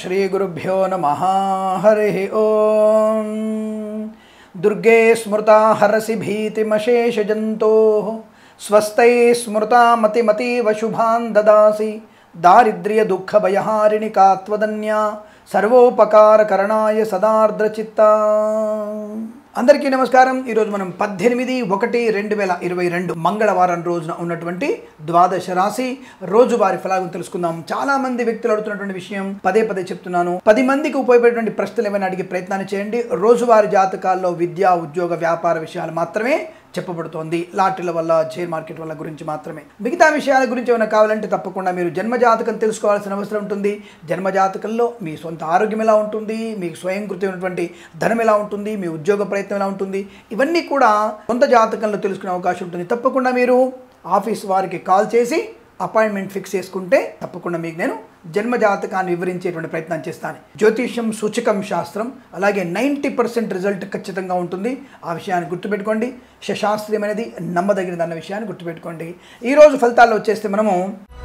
శ్రీగురుభ్యో నమ హరి ఓం దుర్గే స్మృతా హరసి భీతిమశేషజంతో స్వస్థై స్మృతా మతిమతీవ శుభాన్ దదాసి దారిద్ర్య దుఃఖ భయహారిణి కాత్వదన్యా సర్వోపకారకరణాయ సదార్ద్రచిత్త అందరికీ నమస్కారం ఈరోజు మనం పద్దెనిమిది ఒకటి రెండు వేల ఇరవై రెండు మంగళవారం రోజున ఉన్నటువంటి ద్వాదశ రాశి రోజువారి ఫలాలను తెలుసుకుందాం చాలా మంది వ్యక్తులు అడుగుతున్నటువంటి విషయం పదే పదే చెప్తున్నాను పది మందికి ఉపయోగపడేటువంటి ప్రశ్నలు ఏమైనా అడిగే ప్రయత్నాన్ని చేయండి రోజువారి జాతకాల్లో విద్య ఉద్యోగ వ్యాపార విషయాలు మాత్రమే చెప్పబడుతోంది లాటరీల వల్ల షేర్ మార్కెట్ వల్ల గురించి మాత్రమే మిగతా విషయాల గురించి ఏమైనా కావాలంటే తప్పకుండా మీరు జన్మజాతకం తెలుసుకోవాల్సిన అవసరం ఉంటుంది జన్మజాతకంలో మీ సొంత ఆరోగ్యం ఎలా ఉంటుంది మీకు స్వయంకృతమైనటువంటి ధనం ఎలా ఉంటుంది మీ ఉద్యోగ ప్రయత్నం ఎలా ఉంటుంది ఇవన్నీ కూడా సొంత జాతకంలో తెలుసుకునే అవకాశం ఉంటుంది తప్పకుండా మీరు ఆఫీస్ వారికి కాల్ చేసి అపాయింట్మెంట్ ఫిక్స్ చేసుకుంటే తప్పకుండా మీకు నేను జన్మ జాతకాన్ని వివరించేటువంటి ప్రయత్నం చేస్తాను జ్యోతిష్యం సూచకం శాస్త్రం అలాగే నైంటీ పర్సెంట్ రిజల్ట్ ఖచ్చితంగా ఉంటుంది ఆ విషయాన్ని గుర్తుపెట్టుకోండి శశాస్త్రీయం అనేది నమ్మదగినది అన్న విషయాన్ని గుర్తుపెట్టుకోండి ఈరోజు ఫలితాల్లో వచ్చేస్తే మనము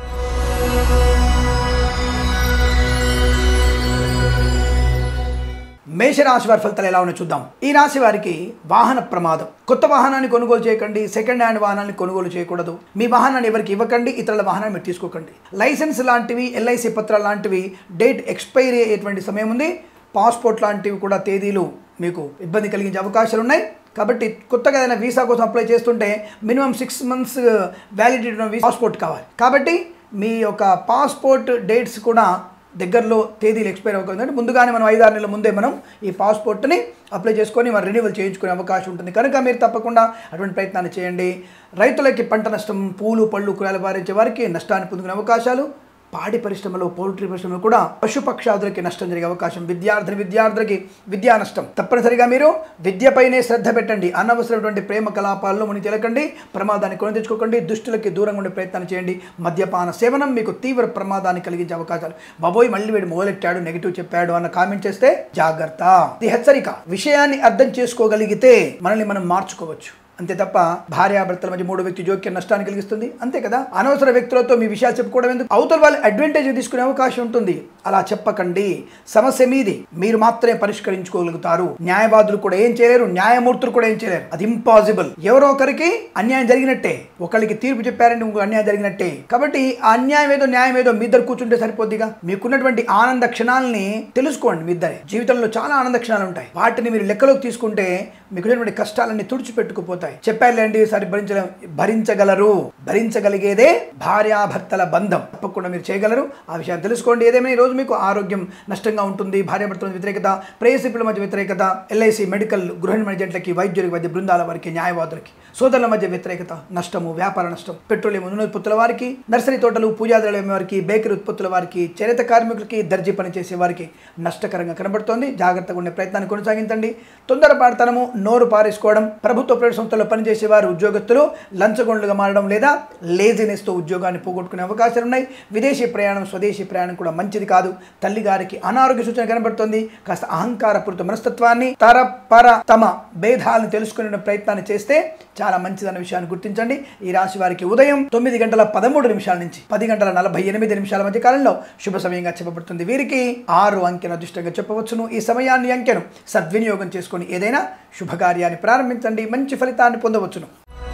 మేషరాశి వారి ఫలితాలు ఎలా ఉన్నాయో చూద్దాం ఈ రాశి వారికి వాహన ప్రమాదం కొత్త వాహనాన్ని కొనుగోలు చేయకండి సెకండ్ హ్యాండ్ వాహనాన్ని కొనుగోలు చేయకూడదు మీ వాహనాన్ని ఎవరికి ఇవ్వకండి ఇతరుల వాహనాన్ని మీరు తీసుకోకండి లైసెన్స్ లాంటివి ఎల్ఐసి పత్రాలు లాంటివి డేట్ ఎక్స్పైరీ అయ్యేటువంటి సమయం ఉంది పాస్పోర్ట్ లాంటివి కూడా తేదీలు మీకు ఇబ్బంది కలిగించే అవకాశాలు ఉన్నాయి కాబట్టి కొత్తగా ఏదైనా వీసా కోసం అప్లై చేస్తుంటే మినిమం సిక్స్ మంత్స్ వ్యాలిడిటీ ఉన్న పాస్పోర్ట్ కావాలి కాబట్టి మీ యొక్క పాస్పోర్ట్ డేట్స్ కూడా దగ్గరలో తేదీలు ఎక్స్పైర్ అవ్వకుండా ముందుగానే మనం ఐదారు నెలల ముందే మనం ఈ పాస్పోర్ట్ని అప్లై చేసుకొని మరి రెన్యువల్ చేయించుకునే అవకాశం ఉంటుంది కనుక మీరు తప్పకుండా అటువంటి ప్రయత్నాన్ని చేయండి రైతులకి పంట నష్టం పూలు పళ్ళు కూరలు బారించే వారికి నష్టాన్ని పొందుకునే అవకాశాలు పాడి పరిశ్రమలో పౌల్ట్రీ పరిశ్రమలో కూడా పశుపక్షాదులకి నష్టం జరిగే అవకాశం విద్యార్థి విద్యార్థులకి విద్యా నష్టం తప్పనిసరిగా మీరు విద్యపైనే శ్రద్ధ పెట్టండి అనవసరమైనటువంటి ప్రేమ కలాపాల్లో ముని తెలకండి ప్రమాదాన్ని కొని తెచ్చుకోకండి దుష్టులకి దూరంగా ఉండే ప్రయత్నం చేయండి మద్యపాన సేవనం మీకు తీవ్ర ప్రమాదాన్ని కలిగించే అవకాశాలు బాబోయ్ మళ్ళీ వీడు మొదలెట్టాడు నెగిటివ్ చెప్పాడు అన్న కామెంట్ చేస్తే జాగ్రత్త ఇది హెచ్చరిక విషయాన్ని అర్థం చేసుకోగలిగితే మనల్ని మనం మార్చుకోవచ్చు అంతే తప్ప భార్యాభర్తల మధ్య మూడో వ్యక్తి జోక్యం నష్టాన్ని కలిగిస్తుంది అంతే కదా అనవసర వ్యక్తులతో మీ విషయాలు చెప్పుకోవడం ఎందుకు అవతల వాళ్ళు అడ్వాంటేజ్ తీసుకునే అవకాశం ఉంటుంది అలా చెప్పకండి సమస్య మీది మీరు మాత్రమే పరిష్కరించుకోగలుగుతారు న్యాయవాదులు కూడా ఏం చేయలేరు న్యాయమూర్తులు కూడా ఏం చేయలేరు అది ఇంపాసిబుల్ ఎవరో ఒకరికి అన్యాయం జరిగినట్టే ఒకరికి తీర్పు చెప్పారంటే ఇంకో అన్యాయం జరిగినట్టే కాబట్టి ఆ అన్యాయం ఏదో న్యాయం ఏదో మీ ఇద్దరు కూర్చుంటే సరిపోద్దిగా మీకున్నటువంటి ఆనంద క్షణాలని తెలుసుకోండి మీ ఇద్దరే జీవితంలో చాలా ఆనంద క్షణాలు ఉంటాయి వాటిని మీరు లెక్కలోకి తీసుకుంటే మీకున్నటువంటి కష్టాలన్నీ తుడిచిపెట్టుకుపోతాయి చెప్పారులేండి సరి భరించలేం భరించగలరు భరించగలిగేదే భార్యాభర్తల బంధం తప్పకుండా మీరు చేయగలరు ఆ విషయాన్ని తెలుసుకోండి ఏదేమైనా ఈ రోజు మీకు ఆరోగ్యం నష్టంగా ఉంటుంది భార్యాభర్తల మధ్య వ్యతిరేకత ప్రేయసిపుల మధ్య వ్యతిరేకత ఎల్ఐసి మెడికల్ గృహ మేనేజెంట్లకి వైద్యులకి మధ్య బృందాల వారికి న్యాయవాదులకి సోదరుల మధ్య వ్యతిరేకత నష్టము వ్యాపార నష్టం పెట్రోలియం ఉత్పత్తుల వారికి నర్సరీ తోటలు పూజాదుల వారికి బేకరీ ఉత్పత్తుల వారికి చేనేత కార్మికులకి దర్జీ పని చేసే వారికి నష్టకరంగా కనబడుతోంది జాగ్రత్తగా ఉండే ప్రయత్నాన్ని కొనసాగించండి తొందరపాటుతనము నోరు పారేసుకోవడం ప్రభుత్వ ప్రైవేట్ సంస్థల్లో పనిచేసే వారు ఉద్యోగస్తులు లంచగొండలుగా మారడం లేదా లేజినెస్తో ఉద్యోగాన్ని పోగొట్టుకునే అవకాశాలు ఉన్నాయి విదేశీ ప్రయాణం స్వదేశీ ప్రయాణం కూడా మంచిది కాదు తల్లి గారికి అనారోగ్య సూచన కనబడుతుంది కాస్త అహంకారపూరిత మనస్తత్వాన్ని తర పర తమ భేదాలను తెలుసుకునే ప్రయత్నాన్ని చేస్తే చాలా మంచిదన్న విషయాన్ని గుర్తించండి ఈ రాశి వారికి ఉదయం తొమ్మిది గంటల పదమూడు నిమిషాల నుంచి పది గంటల నలభై ఎనిమిది నిమిషాల మధ్య కాలంలో శుభ సమయంగా చెప్పబడుతుంది వీరికి ఆరు అంకెను అదృష్టంగా చెప్పవచ్చును ఈ సమయాన్ని అంకెను సద్వినియోగం చేసుకొని ఏదైనా శుభకార్యాన్ని ప్రారంభించండి మంచి ఫలితాన్ని పొందవచ్చును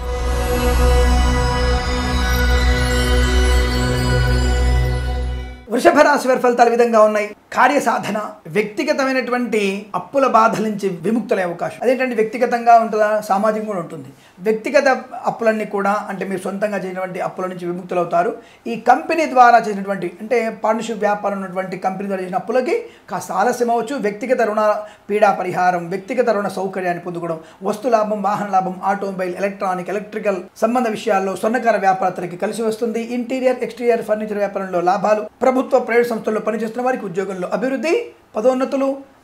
వృషభ రాశి వారి ఫలితాలు ఈ విధంగా ఉన్నాయి కార్యసాధన వ్యక్తిగతమైనటువంటి అప్పుల బాధల నుంచి విముక్తులయ్యే అవకాశం అదేంటంటే వ్యక్తిగతంగా ఉంటుందా సామాజికంగా కూడా ఉంటుంది వ్యక్తిగత అప్పులన్నీ కూడా అంటే మీరు సొంతంగా చేసినటువంటి అప్పుల నుంచి విముక్తులవుతారు ఈ కంపెనీ ద్వారా చేసినటువంటి అంటే పార్ట్నర్షిప్ వ్యాపారం ఉన్నటువంటి కంపెనీ ద్వారా చేసిన అప్పులకి కాస్త ఆలస్యం అవ్వచ్చు వ్యక్తిగత రుణ పీడా పరిహారం వ్యక్తిగత రుణ సౌకర్యాన్ని పొందుకోవడం వస్తు లాభం వాహన లాభం ఆటోమొబైల్ ఎలక్ట్రానిక్ ఎలక్ట్రికల్ సంబంధ విషయాల్లో స్వర్ణకార వ్యాపారస్తులకి కలిసి వస్తుంది ఇంటీరియర్ ఎక్స్టీరియర్ ఫర్నిచర్ వ్యాపారంలో లాభాలు ప్రభుత్వ ప్రైవేట్ సంస్థల్లో పనిచేస్తున్న వారికి ఉద్యోగంలో అభివృద్ధి పదోన్నతులు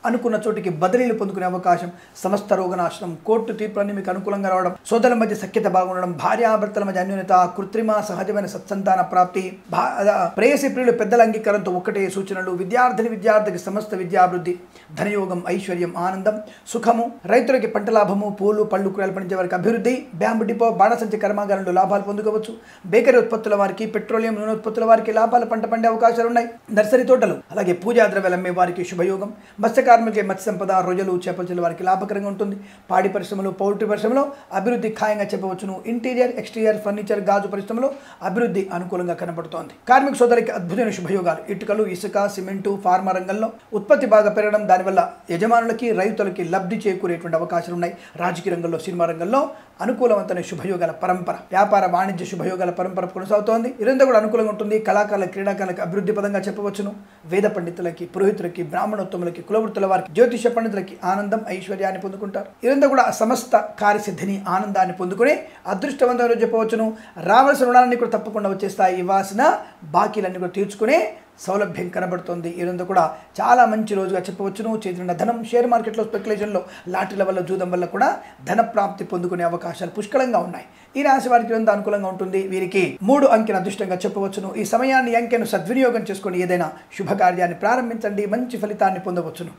అనుకున్న చోటికి బదిలీలు పొందుకునే అవకాశం సమస్త రోగనాశనం కోర్టు తీర్పులన్నీ మీకు అనుకూలంగా రావడం సోదరుల మధ్య సఖ్యత బాగుండడం భార్యాభర్తల మధ్య అన్యోన్యత కృత్రిమ సహజమైన సత్సంతాన ప్రాప్తి భా- అద- ప్రేయసి ప్రియులు పెద్దల అంగీకారంతో ఒక్కటే సూచనలు విద్యార్థిని విద్యార్థికి సమస్త విద్యాభివృద్ధి ధనయోగం ఐశ్వర్యం ఆనందం సుఖము రైతులకి పంట లాభము పూలు పళ్ళు కూరలు పండించే వారికి అభివృద్ధి బ్యాంబు డిపో బాణసంచి కర్మాగారంలో లాభాలు పొందుకోవచ్చు బేకరీ ఉత్పత్తుల వారికి పెట్రోలియం నూనె ఉత్పత్తుల వారికి లాభాలు పంట పండే అవకాశాలు ఉన్నాయి నర్సరీ తోటలు అలాగే పూజా ద్రవ్యాలు అమ్మే వారికి శుభయోగం మత్స్య కార్మికులకి మత్స్య సంపద రొయ్యలు చేపల చెల్లు వారికి లాభకరంగా ఉంటుంది పాడి పరిశ్రమలు పౌల్ట్రీ పరిశ్రమలో అభివృద్ధి ఖాయంగా చెప్పవచ్చును ఇంటీరియర్ ఎక్స్టీరియర్ ఫర్నిచర్ గాజు పరిశ్రమలో అభివృద్ధి అనుకూలంగా కనబడుతోంది కార్మిక సోదరికి అద్భుతమైన శుభయోగాలు ఇటుకలు ఇసుక సిమెంటు ఫార్మా రంగంలో ఉత్పత్తి బాగా పెరగడం దానివల్ల యజమానులకి రైతులకి లబ్ధి చేకూరేటువంటి అవకాశాలు ఉన్నాయి రాజకీయ రంగంలో సినిమా రంగంలో అనుకూలవంతమైన శుభయోగాల పరంపర వ్యాపార వాణిజ్య శుభయోగాల పరంపర కొనసాగుతోంది ఇదంతా కూడా అనుకూలంగా ఉంటుంది కళాకారుల క్రీడాకారులకు అభివృద్ధి పదంగా చెప్పవచ్చును వేద పండితులకి పురోహితులకి బ్రాహ్మణోత్తములకి కులవృత్తుల వారికి జ్యోతిష పండితులకి ఆనందం ఐశ్వర్యాన్ని పొందుకుంటారు ఇదంతా కూడా సమస్త కార్యసిద్ధిని ఆనందాన్ని పొందుకుని అదృష్టవంతంగా చెప్పవచ్చును రావాల్సిన రుణాలన్నీ కూడా తప్పకుండా వచ్చేస్తాయి ఇవ్వాల్సిన బాకీలన్నీ కూడా తీర్చుకునే సౌలభ్యం కనబడుతుంది ఈరోజు కూడా చాలా మంచి రోజుగా చెప్పవచ్చును చేతిన ధనం షేర్ మార్కెట్లో స్పెక్యులేషన్లో లాటరీల వల్ల జూదం వల్ల కూడా ధన ప్రాప్తి పొందుకునే అవకాశాలు పుష్కలంగా ఉన్నాయి ఈ రాశి వారికి ఎంత అనుకూలంగా ఉంటుంది వీరికి మూడు అంకెను అదృష్టంగా చెప్పవచ్చును ఈ సమయాన్ని ఈ అంకెను సద్వినియోగం చేసుకొని ఏదైనా శుభకార్యాన్ని ప్రారంభించండి మంచి ఫలితాన్ని పొందవచ్చును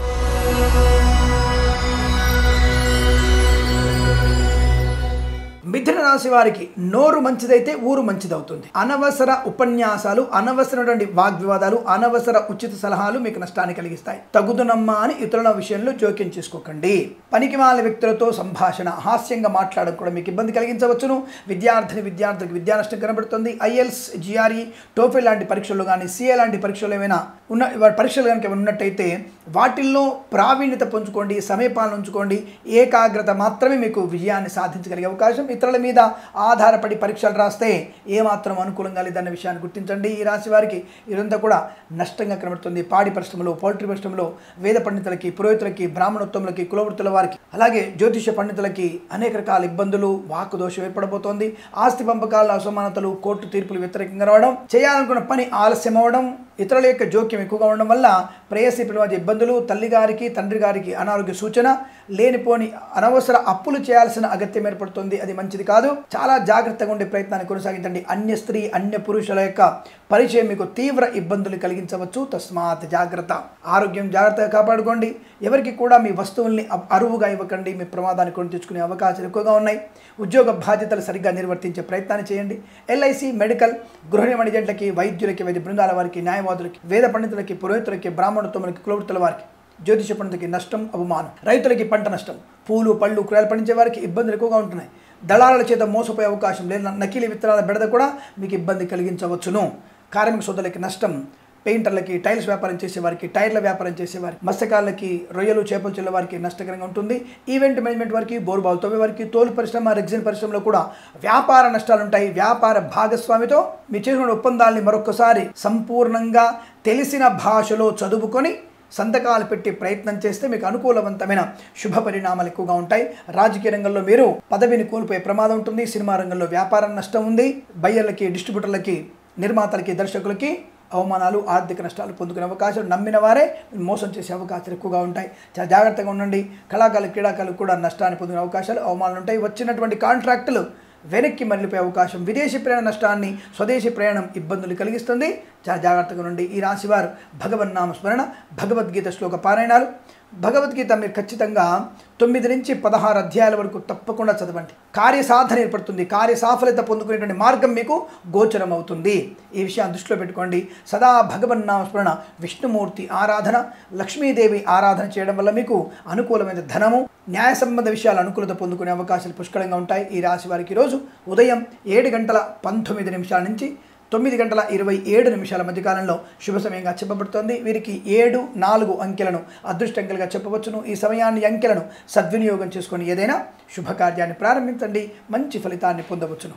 మిథున రాశి వారికి నోరు మంచిదైతే ఊరు మంచిదవుతుంది అనవసర ఉపన్యాసాలు అనవసరమైన వాగ్వివాదాలు అనవసర ఉచిత సలహాలు మీకు నష్టాన్ని కలిగిస్తాయి తగుదునమ్మా అని ఇతరుల విషయంలో జోక్యం చేసుకోకండి పనికి వాళ్ళ వ్యక్తులతో సంభాషణ హాస్యంగా మాట్లాడడం కూడా మీకు ఇబ్బంది కలిగించవచ్చును విద్యార్థిని విద్యార్థులకు విద్యా నష్టం కనబడుతుంది ఐఎల్స్ జిఆర్ఈ టోఫెల్ లాంటి పరీక్షలు కానీ సిఏ లాంటి పరీక్షలు ఏమైనా ఉన్న వాటి పరీక్షలు కనుక ఏమైనా ఉన్నట్టయితే వాటిల్లో ప్రావీణ్యత పొందుకోండి సమయపాలన ఉంచుకోండి ఏకాగ్రత మాత్రమే మీకు విజయాన్ని సాధించగలిగే అవకాశం ఇతరుల మీద ఆధారపడి పరీక్షలు రాస్తే ఏమాత్రం అనుకూలంగా లేదన్న విషయాన్ని గుర్తించండి ఈ రాశి వారికి ఇదంతా కూడా నష్టంగా కనబడుతుంది పాడి పరిశ్రమలో పౌల్ట్రీ పరిశ్రమలో వేద పండితులకి పురోహితులకి బ్రాహ్మణోత్తములకి కులవృత్తుల వారికి అలాగే జ్యోతిష పండితులకి అనేక రకాల ఇబ్బందులు వాకు దోషం ఏర్పడబోతోంది ఆస్తి పంపకాల అసమానతలు కోర్టు తీర్పులు వ్యతిరేకంగా రావడం చేయాలనుకున్న పని ఆలస్యం అవడం ఇతరుల యొక్క జోక్యం ఎక్కువగా ఉండడం వల్ల ప్రేయసి మధ్య ఇబ్బందులు తల్లి గారికి తండ్రి గారికి అనారోగ్య సూచన లేనిపోని అనవసర అప్పులు చేయాల్సిన అగత్యం ఏర్పడుతుంది అది మంచిది కాదు చాలా జాగ్రత్తగా ఉండే ప్రయత్నాన్ని కొనసాగించండి అన్య స్త్రీ అన్య పురుషుల యొక్క పరిచయం మీకు తీవ్ర ఇబ్బందులు కలిగించవచ్చు తస్మాత్ జాగ్రత్త ఆరోగ్యం జాగ్రత్తగా కాపాడుకోండి ఎవరికి కూడా మీ వస్తువుల్ని అ- అరువుగా ఇవ్వకండి మీ ప్రమాదాన్ని కొని తెచ్చుకునే అవకాశాలు ఎక్కువగా ఉన్నాయి ఉద్యోగ బాధ్యతలు సరిగ్గా నిర్వర్తించే ప్రయత్నాన్ని చేయండి ఎల్ఐసి మెడికల్ గృహ నిర్మాణజంట్లకి వైద్యులకి వైద్య బృందాల వారికి న్యాయవాదులకి వేద పండితులకి పురోహితులకి బ్రాహ్మణోత్తములకి కులవృత్తుల వారికి జ్యోతిష పండితులకి నష్టం అవమానం రైతులకి పంట నష్టం పూలు పళ్ళు కూరలు పండించే వారికి ఇబ్బందులు ఎక్కువగా ఉంటున్నాయి దళారుల చేత మోసపోయే అవకాశం లేదా నకిలీ విత్తనాల బెడద కూడా మీకు ఇబ్బంది కలిగించవచ్చును కార్మిక సోదరులకి నష్టం పెయింటర్లకి టైల్స్ వ్యాపారం చేసేవారికి టైర్ల వ్యాపారం చేసేవారికి మత్స్యకారులకి రొయ్యలు చేపలు చెల్లే వారికి నష్టకరంగా ఉంటుంది ఈవెంట్ మేనేజ్మెంట్ వారికి బోరుబావులు తవ్వే వారికి తోలు పరిశ్రమ రెగ్జిన్ పరిశ్రమలో కూడా వ్యాపార నష్టాలు ఉంటాయి వ్యాపార భాగస్వామితో మీ చేసిన ఒప్పందాల్ని మరొకసారి సంపూర్ణంగా తెలిసిన భాషలో చదువుకొని సంతకాలు పెట్టి ప్రయత్నం చేస్తే మీకు అనుకూలవంతమైన శుభ పరిణామాలు ఎక్కువగా ఉంటాయి రాజకీయ రంగంలో మీరు పదవిని కోల్పోయే ప్రమాదం ఉంటుంది సినిమా రంగంలో వ్యాపార నష్టం ఉంది బయ్యర్లకి డిస్ట్రిబ్యూటర్లకి నిర్మాతలకి దర్శకులకి అవమానాలు ఆర్థిక నష్టాలు పొందుకునే అవకాశం నమ్మిన వారే మోసం చేసే అవకాశాలు ఎక్కువగా ఉంటాయి చాలా జాగ్రత్తగా ఉండండి కళాకారులు క్రీడాకారులు కూడా నష్టాన్ని పొందిన అవకాశాలు అవమానాలు ఉంటాయి వచ్చినటువంటి కాంట్రాక్టులు వెనక్కి మరలిపోయే అవకాశం విదేశీ ప్రయాణ నష్టాన్ని స్వదేశీ ప్రయాణం ఇబ్బందులు కలిగిస్తుంది చాలా జాగ్రత్తగా నుండి ఈ రాశివారు భగవన్నామ స్మరణ భగవద్గీత శ్లోక పారాయణాలు భగవద్గీత మీరు ఖచ్చితంగా తొమ్మిది నుంచి పదహారు అధ్యాయాల వరకు తప్పకుండా చదవండి కార్యసాధన ఏర్పడుతుంది కార్య సాఫల్యత పొందుకునేటువంటి మార్గం మీకు గోచరం అవుతుంది ఈ విషయాన్ని దృష్టిలో పెట్టుకోండి సదా భగవన్నామ స్మరణ విష్ణుమూర్తి ఆరాధన లక్ష్మీదేవి ఆరాధన చేయడం వల్ల మీకు అనుకూలమైన ధనము న్యాయ సంబంధ విషయాలు అనుకూలత పొందుకునే అవకాశాలు పుష్కలంగా ఉంటాయి ఈ రాశి వారికి ఈరోజు ఉదయం ఏడు గంటల పంతొమ్మిది నిమిషాల నుంచి తొమ్మిది గంటల ఇరవై ఏడు నిమిషాల మధ్యకాలంలో శుభ సమయంగా చెప్పబడుతోంది వీరికి ఏడు నాలుగు అంకెలను అదృష్టంకెలుగా చెప్పవచ్చును ఈ సమయాన్ని ఈ అంకెలను సద్వినియోగం చేసుకొని ఏదైనా శుభకార్యాన్ని ప్రారంభించండి మంచి ఫలితాన్ని పొందవచ్చును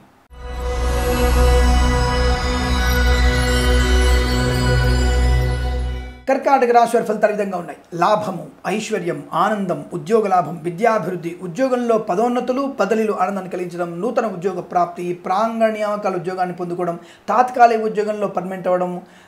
కర్కాటక రాశి వారి ఫలితాలు ఈ విధంగా ఉన్నాయి లాభము ఐశ్వర్యం ఆనందం ఉద్యోగ లాభం విద్యాభివృద్ధి ఉద్యోగంలో పదోన్నతులు బదిలీలు ఆనందాన్ని కలిగించడం నూతన ఉద్యోగ ప్రాప్తి ప్రాంగణ్యాకాల ఉద్యోగాన్ని పొందుకోవడం తాత్కాలిక ఉద్యోగంలో పర్మనెంట్ అవ్వడం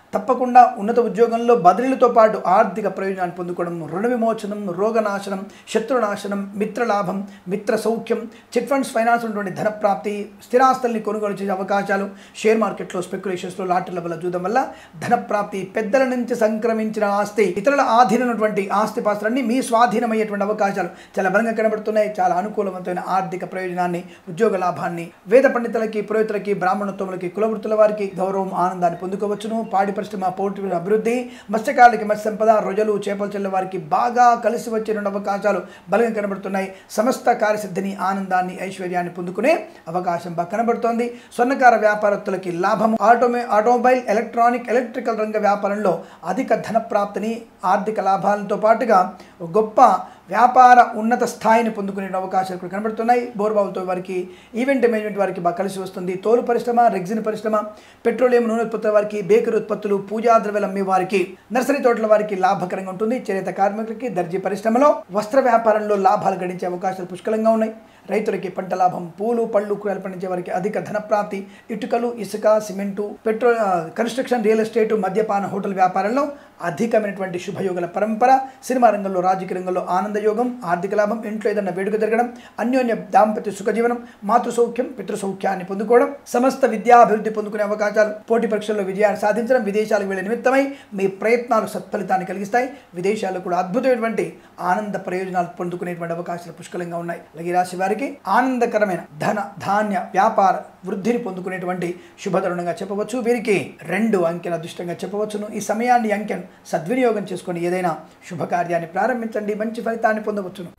తప్పకుండా ఉన్నత ఉద్యోగంలో బదిలీలతో పాటు ఆర్థిక ప్రయోజనాన్ని పొందుకోవడం రుణ విమోచనం రోగనాశనం శత్రునాశనం మిత్రలాభం మిత్ర సౌఖ్యం చిట్ ఫండ్స్ ఫైనాన్స్ ఉన్నటువంటి ధన ప్రాప్తి స్థిరాస్తుల్ని కొనుగోలు చేసే అవకాశాలు షేర్ మార్కెట్లో స్పెక్యులేషన్స్లో లాటరీల వల్ల చూడడం వల్ల ధన ప్రాప్తి పెద్దల నుంచి సంక్రమించిన ఆస్తి ఇతరుల ఆధీనమైనటువంటి ఆస్తి పాస్తులన్నీ మీ స్వాధీనమయ్యేటువంటి అవకాశాలు చాలా బలంగా కనబడుతున్నాయి చాలా అనుకూలవంతమైన ఆర్థిక ప్రయోజనాన్ని ఉద్యోగ లాభాన్ని వేద పండితులకి పురోహితులకి బ్రాహ్మణోత్తములకి కులవృత్తుల వారికి గౌరవం ఆనందాన్ని పొందుకోవచ్చును పాడి పరిశ్రమ పోటీ అభివృద్ధి మత్స్యకారులకి మత్స్య సంపద రొజలు చేపలు చెల్లె వారికి బాగా కలిసి వచ్చే రెండు అవకాశాలు బలంగా కనబడుతున్నాయి సమస్త కార్యసిద్ధిని ఆనందాన్ని ఐశ్వర్యాన్ని పొందుకునే అవకాశం బాగా కనబడుతోంది స్వర్ణకార వ్యాపారస్తులకి లాభం ఆటోమే ఆటోమొబైల్ ఎలక్ట్రానిక్ ఎలక్ట్రికల్ రంగ వ్యాపారంలో అధిక ధన ప్రాప్తిని ఆర్థిక లాభాలతో పాటుగా ఒక గొప్ప వ్యాపార ఉన్నత స్థాయిని పొందుకునే అవకాశాలు కూడా కనబడుతున్నాయి బోర్బావులతో వారికి ఈవెంట్ మేనేజ్మెంట్ వారికి బాగా కలిసి వస్తుంది తోలు పరిశ్రమ రెగ్జిన్ పరిశ్రమ పెట్రోలియం నూనె ఉత్పత్తుల వారికి బేకరీ ఉత్పత్తులు పూజా ద్రవ్యాలు అమ్మే వారికి నర్సరీ తోటల వారికి లాభకరంగా ఉంటుంది చేనేత కార్మికులకి దర్జీ పరిశ్రమలో వస్త్ర వ్యాపారంలో లాభాలు గడించే అవకాశాలు పుష్కలంగా ఉన్నాయి రైతులకి పంట లాభం పూలు పళ్ళు కూరలు పండించే వారికి అధిక ధన ప్రాప్తి ఇటుకలు ఇసుక సిమెంటు పెట్రోల్ ఆ, కన్స్ట్రక్షన్ రియల్ ఎస్టేట్ మద్యపాన హోటల్ వ్యాపారంలో అధికమైనటువంటి శుభయోగుల పరంపర సినిమా రంగంలో రాజకీయ రంగంలో ఆనందయోగం ఆర్థిక లాభం ఇంట్లో ఏదైనా వేడుక జరగడం అన్యోన్య దాంపత్య సుఖజీవనం మాతృ సౌఖ్యం పితృ సౌఖ్యాన్ని పొందుకోవడం సమస్త విద్యాభివృద్ధి పొందుకునే అవకాశాలు పోటీ పరీక్షల్లో విజయాన్ని సాధించడం విదేశాలకు వెళ్ళే నిమిత్తమై మీ ప్రయత్నాలు సత్ఫలితాన్ని కలిగిస్తాయి విదేశాల్లో కూడా అద్భుతమైనటువంటి ఆనంద ప్రయోజనాలు పొందుకునేటువంటి అవకాశాలు పుష్కలంగా ఉన్నాయి అలాగే ఈ రాశి వారికి ఆనందకరమైన ధన ధాన్య వ్యాపార వృద్ధిని పొందుకునేటువంటి శుభతరుణంగా చెప్పవచ్చు వీరికి రెండు అంకెల అదృష్టంగా చెప్పవచ్చును ఈ సమయాన్ని ఈ అంకెను సద్వినియోగం చేసుకొని ఏదైనా శుభకార్యాన్ని ప్రారంభించండి మంచి ఫలితాన్ని పొందవచ్చును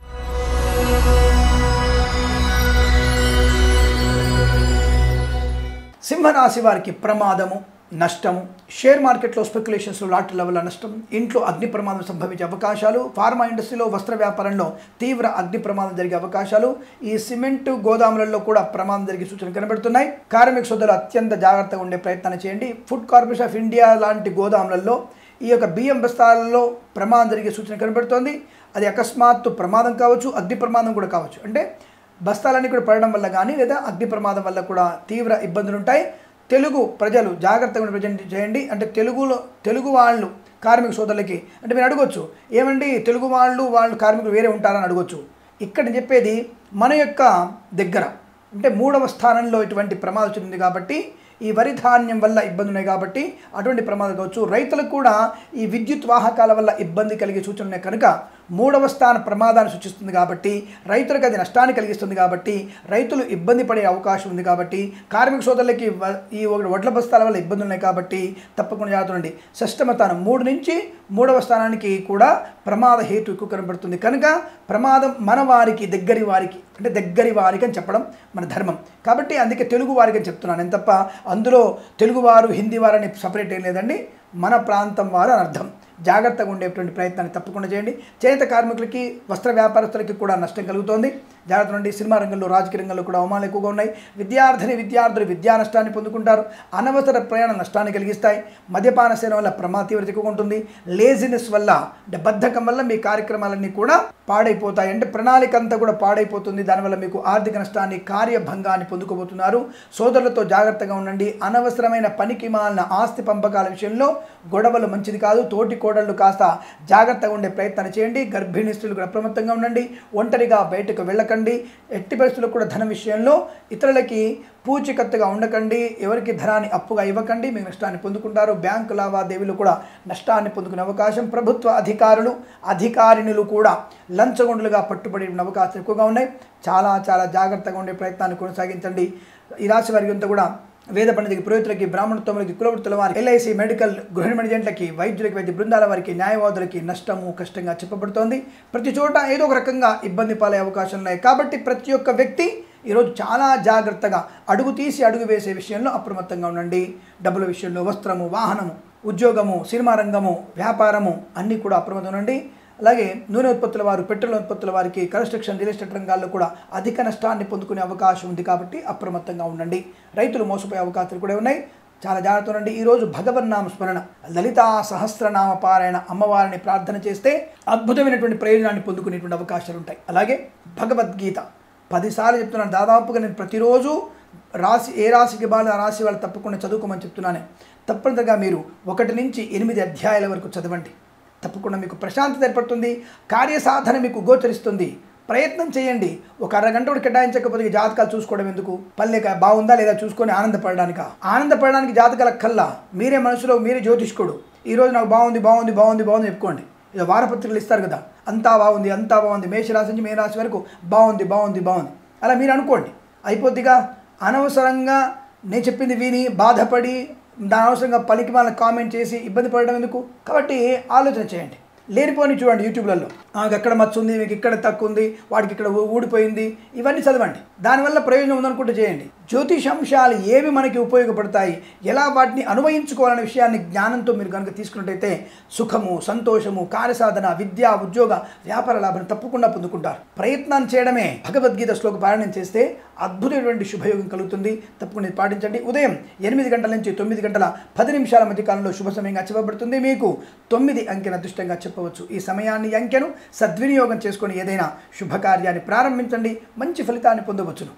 సింహరాశి వారికి ప్రమాదము నష్టము షేర్ మార్కెట్లో స్పెక్యులేషన్స్లో లాటరీల వల్ల నష్టం ఇంట్లో అగ్ని ప్రమాదం సంభవించే అవకాశాలు ఫార్మా ఇండస్ట్రీలో వస్త్ర వ్యాపారంలో తీవ్ర అగ్ని ప్రమాదం జరిగే అవకాశాలు ఈ సిమెంట్ గోదాములలో కూడా ప్రమాదం జరిగే సూచనలు కనబడుతున్నాయి కార్మిక సోదరులు అత్యంత జాగ్రత్తగా ఉండే ప్రయత్నాన్ని చేయండి ఫుడ్ కార్పొరేషన్ ఆఫ్ ఇండియా లాంటి గోదాములలో ఈ యొక్క బియ్యం బస్తాలలో ప్రమాదం జరిగే సూచన కనబడుతోంది అది అకస్మాత్తు ప్రమాదం కావచ్చు అగ్ని ప్రమాదం కూడా కావచ్చు అంటే బస్తాలన్నీ కూడా పడడం వల్ల కానీ లేదా అగ్ని ప్రమాదం వల్ల కూడా తీవ్ర ఇబ్బందులు ఉంటాయి తెలుగు ప్రజలు జాగ్రత్తగా ఉండి ప్రజెంట్ చేయండి అంటే తెలుగులో తెలుగు వాళ్ళు కార్మిక సోదరులకి అంటే మీరు అడగొచ్చు ఏమండి తెలుగు వాళ్ళు వాళ్ళు కార్మికులు వేరే ఉంటారని అడగొచ్చు ఇక్కడ నేను చెప్పేది మన యొక్క దగ్గర అంటే మూడవ స్థానంలో ఇటువంటి ప్రమాదం వచ్చింది కాబట్టి ఈ వరి ధాన్యం వల్ల ఇబ్బంది ఉన్నాయి కాబట్టి అటువంటి ప్రమాదం కావచ్చు రైతులకు కూడా ఈ విద్యుత్ వాహకాల వల్ల ఇబ్బంది కలిగే సూచనలు ఉన్నాయి కనుక మూడవ స్థాన ప్రమాదాన్ని సూచిస్తుంది కాబట్టి రైతులకు అది నష్టాన్ని కలిగిస్తుంది కాబట్టి రైతులు ఇబ్బంది పడే అవకాశం ఉంది కాబట్టి కార్మిక సోదరులకి వ- ఈ ఒక వడ్ల బస్తాల వల్ల ఇబ్బందులు ఉన్నాయి కాబట్టి తప్పకుండా జాగ్రత్త ఉండండి షష్టమ స్థానం మూడు నుంచి మూడవ స్థానానికి కూడా ప్రమాద హేతు ఎక్కువ కనబడుతుంది కనుక ప్రమాదం మన వారికి దగ్గరి వారికి అంటే దగ్గరి వారికి అని చెప్పడం మన ధర్మం కాబట్టి అందుకే తెలుగు వారికి అని చెప్తున్నాను నేను తప్ప అందులో తెలుగువారు హిందీ వారని సపరేట్ ఏం లేదండి మన ప్రాంతం వారు అని అర్థం జాగ్రత్తగా ఉండేటువంటి ప్రయత్నాన్ని తప్పకుండా చేయండి చేనేత కార్మికులకి వస్త్ర వ్యాపారస్తులకి కూడా నష్టం కలుగుతోంది జాగ్రత్త నుండి సినిమా రంగంలో రాజకీయ రంగంలో కూడా అవమానాలు ఎక్కువగా ఉన్నాయి విద్యార్థిని విద్యార్థులు విద్యా నష్టాన్ని పొందుకుంటారు అనవసర ప్రయాణ నష్టాన్ని కలిగిస్తాయి మద్యపాన సేవన వల్ల ప్రమాద తీవ్రత ఎక్కువగా ఉంటుంది లేజినెస్ వల్ల అంటే బద్ధకం వల్ల మీ కార్యక్రమాలన్నీ కూడా పాడైపోతాయి అంటే ప్రణాళిక అంతా కూడా పాడైపోతుంది దానివల్ల మీకు ఆర్థిక నష్టాన్ని కార్యభంగాన్ని పొందుకోబోతున్నారు సోదరులతో జాగ్రత్తగా ఉండండి అనవసరమైన పనికి మాలిన ఆస్తి పంపకాల విషయంలో గొడవలు మంచిది కాదు తోటి కోడళ్ళు కాస్త జాగ్రత్తగా ఉండే ప్రయత్నాన్ని చేయండి గర్భిణీ స్త్రీలు కూడా అప్రమత్తంగా ఉండండి ఒంటరిగా బయటకు వెళ్ళకండి ఎట్టి పరిస్థితుల్లో కూడా ధన విషయంలో ఇతరులకి పూచికత్తుగా ఉండకండి ఎవరికి ధనాన్ని అప్పుగా ఇవ్వకండి మీకు నష్టాన్ని పొందుకుంటారు బ్యాంకు లావాదేవీలు కూడా నష్టాన్ని పొందుకునే అవకాశం ప్రభుత్వ అధికారులు అధికారిణులు కూడా లంచగొండులుగా పట్టుబడి ఉన్న అవకాశాలు ఎక్కువగా ఉన్నాయి చాలా చాలా జాగ్రత్తగా ఉండే ప్రయత్నాన్ని కొనసాగించండి ఈ రాశి వారికి అంతా కూడా వేద పండితులకి పురోహితులకి బ్రాహ్మణోత్తములకి కులవృత్తుల వారికి ఎల్ఐసి మెడికల్ గృహిణి మెడిజెంట్లకి వైద్యులకి వైద్య బృందాల వారికి న్యాయవాదులకి నష్టము కష్టంగా చెప్పబడుతోంది ప్రతి చోట ఏదో ఒక రకంగా ఇబ్బంది పాలే అవకాశం ఉన్నాయి కాబట్టి ప్రతి ఒక్క వ్యక్తి ఈరోజు చాలా జాగ్రత్తగా అడుగు తీసి అడుగు వేసే విషయంలో అప్రమత్తంగా ఉండండి డబ్బుల విషయంలో వస్త్రము వాహనము ఉద్యోగము సినిమా రంగము వ్యాపారము అన్నీ కూడా అప్రమత్తం ఉండండి అలాగే నూనె ఉత్పత్తుల వారు పెట్రోల్ ఉత్పత్తుల వారికి కన్స్ట్రక్షన్ రియల్ ఎస్టేట్ రంగాల్లో కూడా అధిక నష్టాన్ని పొందుకునే అవకాశం ఉంది కాబట్టి అప్రమత్తంగా ఉండండి రైతులు మోసపోయే అవకాశాలు కూడా ఉన్నాయి చాలా జాగ్రత్త ఉండండి ఈరోజు భగవన్నామ స్మరణ లలితా సహస్రనామ పారాయణ అమ్మవారిని ప్రార్థన చేస్తే అద్భుతమైనటువంటి ప్రయోజనాన్ని పొందుకునేటువంటి అవకాశాలు ఉంటాయి అలాగే భగవద్గీత పదిసార్లు చెప్తున్నాను దాదాపుగా నేను ప్రతిరోజు రాశి ఏ రాశికి బాగా ఆ రాశి వాళ్ళు తప్పకుండా చదువుకోమని చెప్తున్నాను తప్పనిసరిగా మీరు ఒకటి నుంచి ఎనిమిది అధ్యాయాల వరకు చదవండి తప్పకుండా మీకు ప్రశాంతత ఏర్పడుతుంది కార్యసాధన మీకు గోచరిస్తుంది ప్రయత్నం చేయండి ఒక అరగంట కూడా కేటాయించకపోతే ఈ జాతకాలు చూసుకోవడం ఎందుకు పల్లెక బాగుందా లేదా చూసుకొని ఆనందపడడానిక ఆనందపడడానికి జాతకాల కల్లా మీరే మనసులో మీరే జ్యోతిష్కుడు ఈ రోజు నాకు బాగుంది బాగుంది బాగుంది బాగుంది చెప్పుకోండి ఇక వారపత్రికలు ఇస్తారు కదా అంతా బాగుంది అంతా బాగుంది మేషరాశి నుంచి మే రాశి వరకు బాగుంది బాగుంది బాగుంది అలా మీరు అనుకోండి అయిపోద్దిగా అనవసరంగా నేను చెప్పింది విని బాధపడి దాని అవసరంగా పలికి వాళ్ళని కామెంట్ చేసి ఇబ్బంది పడడం ఎందుకు కాబట్టి ఆలోచన చేయండి లేనిపోని చూడండి యూట్యూబ్లలో ఆమెకు ఎక్కడ మచ్చ ఉంది మీకు ఇక్కడ తక్కువ ఉంది వాడికి ఇక్కడ ఊ- ఊడిపోయింది ఇవన్నీ చదవండి దానివల్ల ప్రయోజనం ఉందనుకుంటే చేయండి జ్యోతిషాంశాలు ఏవి మనకి ఉపయోగపడతాయి ఎలా వాటిని అనువయించుకోవాలనే విషయాన్ని జ్ఞానంతో మీరు కనుక తీసుకున్నట్టయితే సుఖము సంతోషము కార్యసాధన విద్య ఉద్యోగ వ్యాపార లాభం తప్పకుండా పొందుకుంటారు ప్రయత్నం చేయడమే భగవద్గీత శ్లోక పారాయణం చేస్తే అద్భుతమైనటువంటి శుభయోగం కలుగుతుంది తప్పకుండా ఇది పాటించండి ఉదయం ఎనిమిది గంటల నుంచి తొమ్మిది గంటల పది నిమిషాల మధ్య కాలంలో శుభ సమయంగా చెప్పబడుతుంది మీకు తొమ్మిది అంకెను అదృష్టంగా చెప్పవచ్చు ఈ సమయాన్ని ఈ అంకెను సద్వినియోగం చేసుకొని ఏదైనా శుభకార్యాన్ని ప్రారంభించండి మంచి ఫలితాన్ని పొందవచ్చును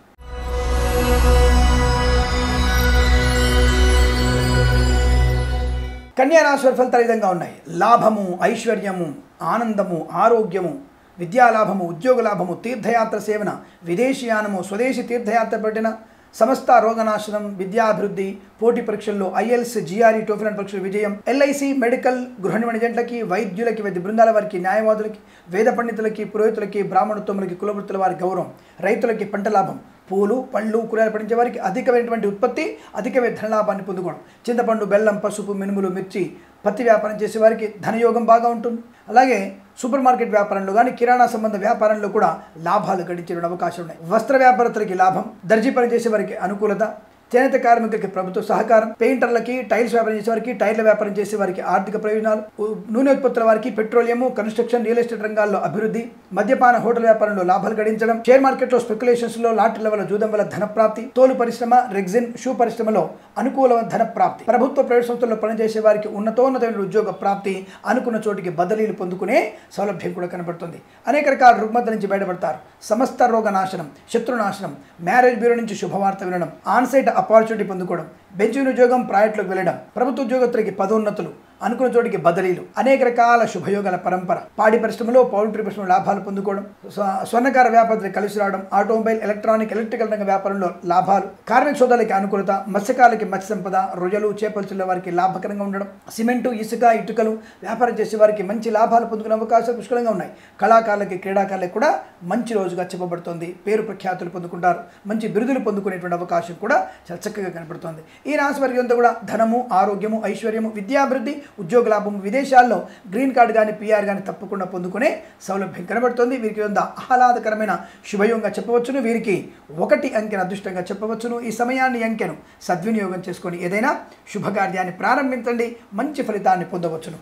కన్యా రాశి వారి ఫలితాలు ఈ విధంగా ఉన్నాయి లాభము ఐశ్వర్యము ఆనందము ఆరోగ్యము విద్యాలాభము ఉద్యోగ లాభము తీర్థయాత్ర సేవన విదేశీయానము స్వదేశీ తీర్థయాత్ర పెట్టిన సమస్త రోగనాశనం విద్యాభివృద్ధి పోటీ పరీక్షల్లో ఐఎల్స్ జిఆర్ఈ టోఫిలన్ పరీక్షల విజయం ఎల్ఐసి మెడికల్ గృహ నిర్మాణజంట్లకి వైద్యులకి వైద్య బృందాల వారికి న్యాయవాదులకి వేద పండితులకి పురోహితులకి బ్రాహ్మణోత్తములకి కులవృత్తుల వారి గౌరవం రైతులకి పంట లాభం పూలు పళ్ళు కూరగాయలు పండించే వారికి అధికమైనటువంటి ఉత్పత్తి అధికమైన ధనలాభాన్ని పొందుకోవడం చింతపండు బెల్లం పసుపు మినుములు మిర్చి పత్తి వ్యాపారం చేసే వారికి ధనయోగం బాగా ఉంటుంది అలాగే సూపర్ మార్కెట్ వ్యాపారంలో కానీ కిరాణా సంబంధ వ్యాపారంలో కూడా లాభాలు గడించే అవకాశం ఉన్నాయి వస్త్ర వ్యాపారస్తులకి లాభం దర్జీ పని చేసే వారికి అనుకూలత చేనేత కార్మికులకి ప్రభుత్వ సహకారం పెయింటర్లకి టైల్స్ వ్యాపారం చేసే వారికి టైర్ల వ్యాపారం చేసే వారికి ఆర్థిక ప్రయోజనాలు ఉ- నూనె ఉత్పత్తుల వారికి పెట్రోలియం కన్స్ట్రక్షన్ రియల్ ఎస్టేట్ రంగాల్లో అభివృద్ధి మద్యపాన హోటల్ వ్యాపారంలో లాభాలు గడించడం షేర్ మార్కెట్లో స్పెక్యులేషన్స్ లో లాటరీల వల్ల జూదం వల్ల ధన ప్రాప్తి తోలు పరిశ్రమ రెగ్జిన్ షూ పరిశ్రమలో అనుకూల ధన ప్రాప్తి ప్రభుత్వ ప్రైవేట్ సంస్థల్లో పనిచేసే వారికి ఉన్నతోన్నతమైన ఉద్యోగ ప్రాప్తి అనుకున్న చోటికి బదిలీలు పొందుకునే సౌలభ్యం కూడా కనబడుతుంది అనేక రకాల రుగ్మత నుంచి బయటపడతారు సమస్త రోగ నాశనం శత్రునాశనం మ్యారేజ్ బ్యూరో నుంచి శుభవార్త వినడం ఆన్సైట్ ఆపర్చునిటీ పొందుకోవడం బెంచ్ ఉద్యోగం ప్రాజెక్టులకు వెళ్ళడం ప్రభుత్వ ఉద్యోగస్తులకి పదోన్నతులు అనుకున్న చోటికి బదిలీలు అనేక రకాల శుభయోగాల పరంపర పాడి పరిశ్రమలో పౌల్ట్రీ పరిశ్రమ లాభాలు పొందుకోవడం స్వ- స్వర్ణకార వ్యాపారులకు కలిసి రావడం ఆటోమొబైల్ ఎలక్ట్రానిక్ ఎలక్ట్రికల్ రంగ వ్యాపారంలో లాభాలు కార్మిక సోదరులకి అనుకూలత మత్స్యకారులకి మత్స్య సంపద రొయ్యలు చేపలు చిల్ల వారికి లాభకరంగా ఉండడం సిమెంటు ఇసుక ఇటుకలు వ్యాపారం చేసే వారికి మంచి లాభాలు పొందుకునే అవకాశాలు పుష్కలంగా ఉన్నాయి కళాకారులకి క్రీడాకారులకు కూడా మంచి రోజుగా చెప్పబడుతుంది పేరు ప్రఖ్యాతులు పొందుకుంటారు మంచి బిరుదులు పొందుకునేటువంటి అవకాశం కూడా చాలా చక్కగా కనపడుతుంది ఈ రాశి వారికి అంతా కూడా ధనము ఆరోగ్యము ఐశ్వర్యము విద్యాభివృద్ధి ఉద్యోగ లాభము విదేశాల్లో గ్రీన్ కార్డు కానీ పిఆర్ కానీ తప్పకుండా పొందుకునే సౌలభ్యం కనబడుతుంది వీరికి కొంత ఆహ్లాదకరమైన శుభయోగంగా చెప్పవచ్చును వీరికి ఒకటి అంకెను అదృష్టంగా చెప్పవచ్చును ఈ సమయాన్ని ఈ అంకెను సద్వినియోగం చేసుకొని ఏదైనా శుభకార్యాన్ని ప్రారంభించండి మంచి ఫలితాన్ని పొందవచ్చును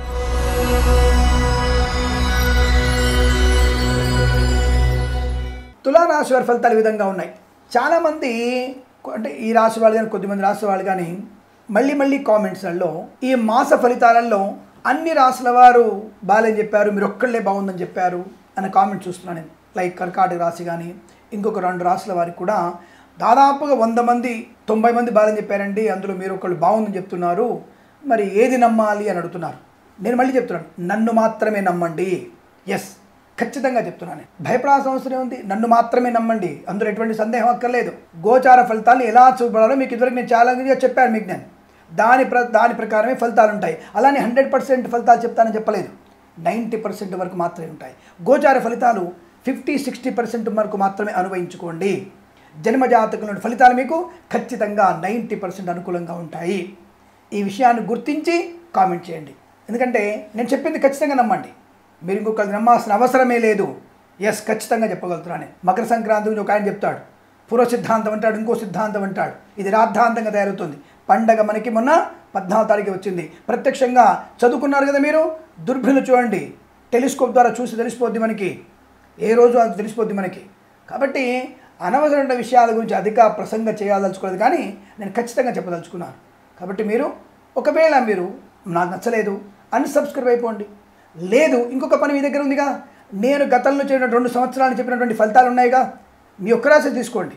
తులారాశి వారి ఫలితాలు ఈ విధంగా ఉన్నాయి చాలామంది అంటే ఈ రాశి వాళ్ళు కానీ కొద్దిమంది రాశి వాళ్ళు కానీ మళ్ళీ మళ్ళీ కామెంట్స్లలో ఈ మాస ఫలితాలలో అన్ని రాసుల వారు బాగాలేని చెప్పారు మీరు ఒక్కళ్ళే బాగుందని చెప్పారు అనే కామెంట్ చూస్తున్నాను నేను లైక్ కర్కాటక రాశి కానీ ఇంకొక రెండు రాసుల వారికి కూడా దాదాపుగా వంద మంది తొంభై మంది బాగాలని చెప్పారండి అందులో మీరు ఒకళ్ళు బాగుందని చెప్తున్నారు మరి ఏది నమ్మాలి అని అడుగుతున్నారు నేను మళ్ళీ చెప్తున్నాను నన్ను మాత్రమే నమ్మండి ఎస్ ఖచ్చితంగా చెప్తున్నాను నేను. భయపడాల్సిన అవసరం ఉంది నన్ను మాత్రమే నమ్మండి అందులో ఎటువంటి సందేహం అక్కర్లేదు గోచార ఫలితాలు ఎలా చూపడాలో మీకు ఇదివరకు నేను చాలా మందిగా చెప్పాను మీకు నేను దాని ప్ర దాని ప్రకారమే ఫలితాలు ఉంటాయి అలానే హండ్రెడ్ పర్సెంట్ ఫలితాలు చెప్తానని చెప్పలేదు నైంటీ పర్సెంట్ వరకు మాత్రమే ఉంటాయి గోచార ఫలితాలు ఫిఫ్టీ సిక్స్టీ పర్సెంట్ వరకు మాత్రమే అనుభవించుకోండి జన్మజాతకంలోని ఫలితాలు మీకు ఖచ్చితంగా నైంటీ పర్సెంట్ అనుకూలంగా ఉంటాయి ఈ విషయాన్ని గుర్తించి కామెంట్ చేయండి ఎందుకంటే నేను చెప్పింది ఖచ్చితంగా నమ్మండి మీరు ఇంకొకరు నమ్మాల్సిన అవసరమే లేదు ఎస్ ఖచ్చితంగా చెప్పగలుగుతున్నాను మకర సంక్రాంతి గురించి ఒక ఆయన చెప్తాడు పూర్వ సిద్ధాంతం అంటాడు ఇంకో సిద్ధాంతం అంటాడు ఇది రాద్ధాంతంగా తయారవుతుంది పండగ మనకి మొన్న పద్నాలుగు తారీఖు వచ్చింది ప్రత్యక్షంగా చదువుకున్నారు కదా మీరు దుర్భిలు చూడండి టెలిస్కోప్ ద్వారా చూసి తెలిసిపోద్ది మనకి ఏ రోజు అది తెలిసిపోద్ది మనకి కాబట్టి అనవసరమైన విషయాల గురించి అధిక ప్రసంగ చేయదలుచుకోలేదు కానీ నేను ఖచ్చితంగా చెప్పదలుచుకున్నాను కాబట్టి మీరు ఒకవేళ మీరు నాకు నచ్చలేదు అన్సబ్స్క్రైబ్ అయిపోండి లేదు ఇంకొక పని మీ దగ్గర ఉందిగా నేను గతంలో చేసిన రెండు సంవత్సరాలు చెప్పినటువంటి ఫలితాలు ఉన్నాయిగా మీ ఒక్క రాశి తీసుకోండి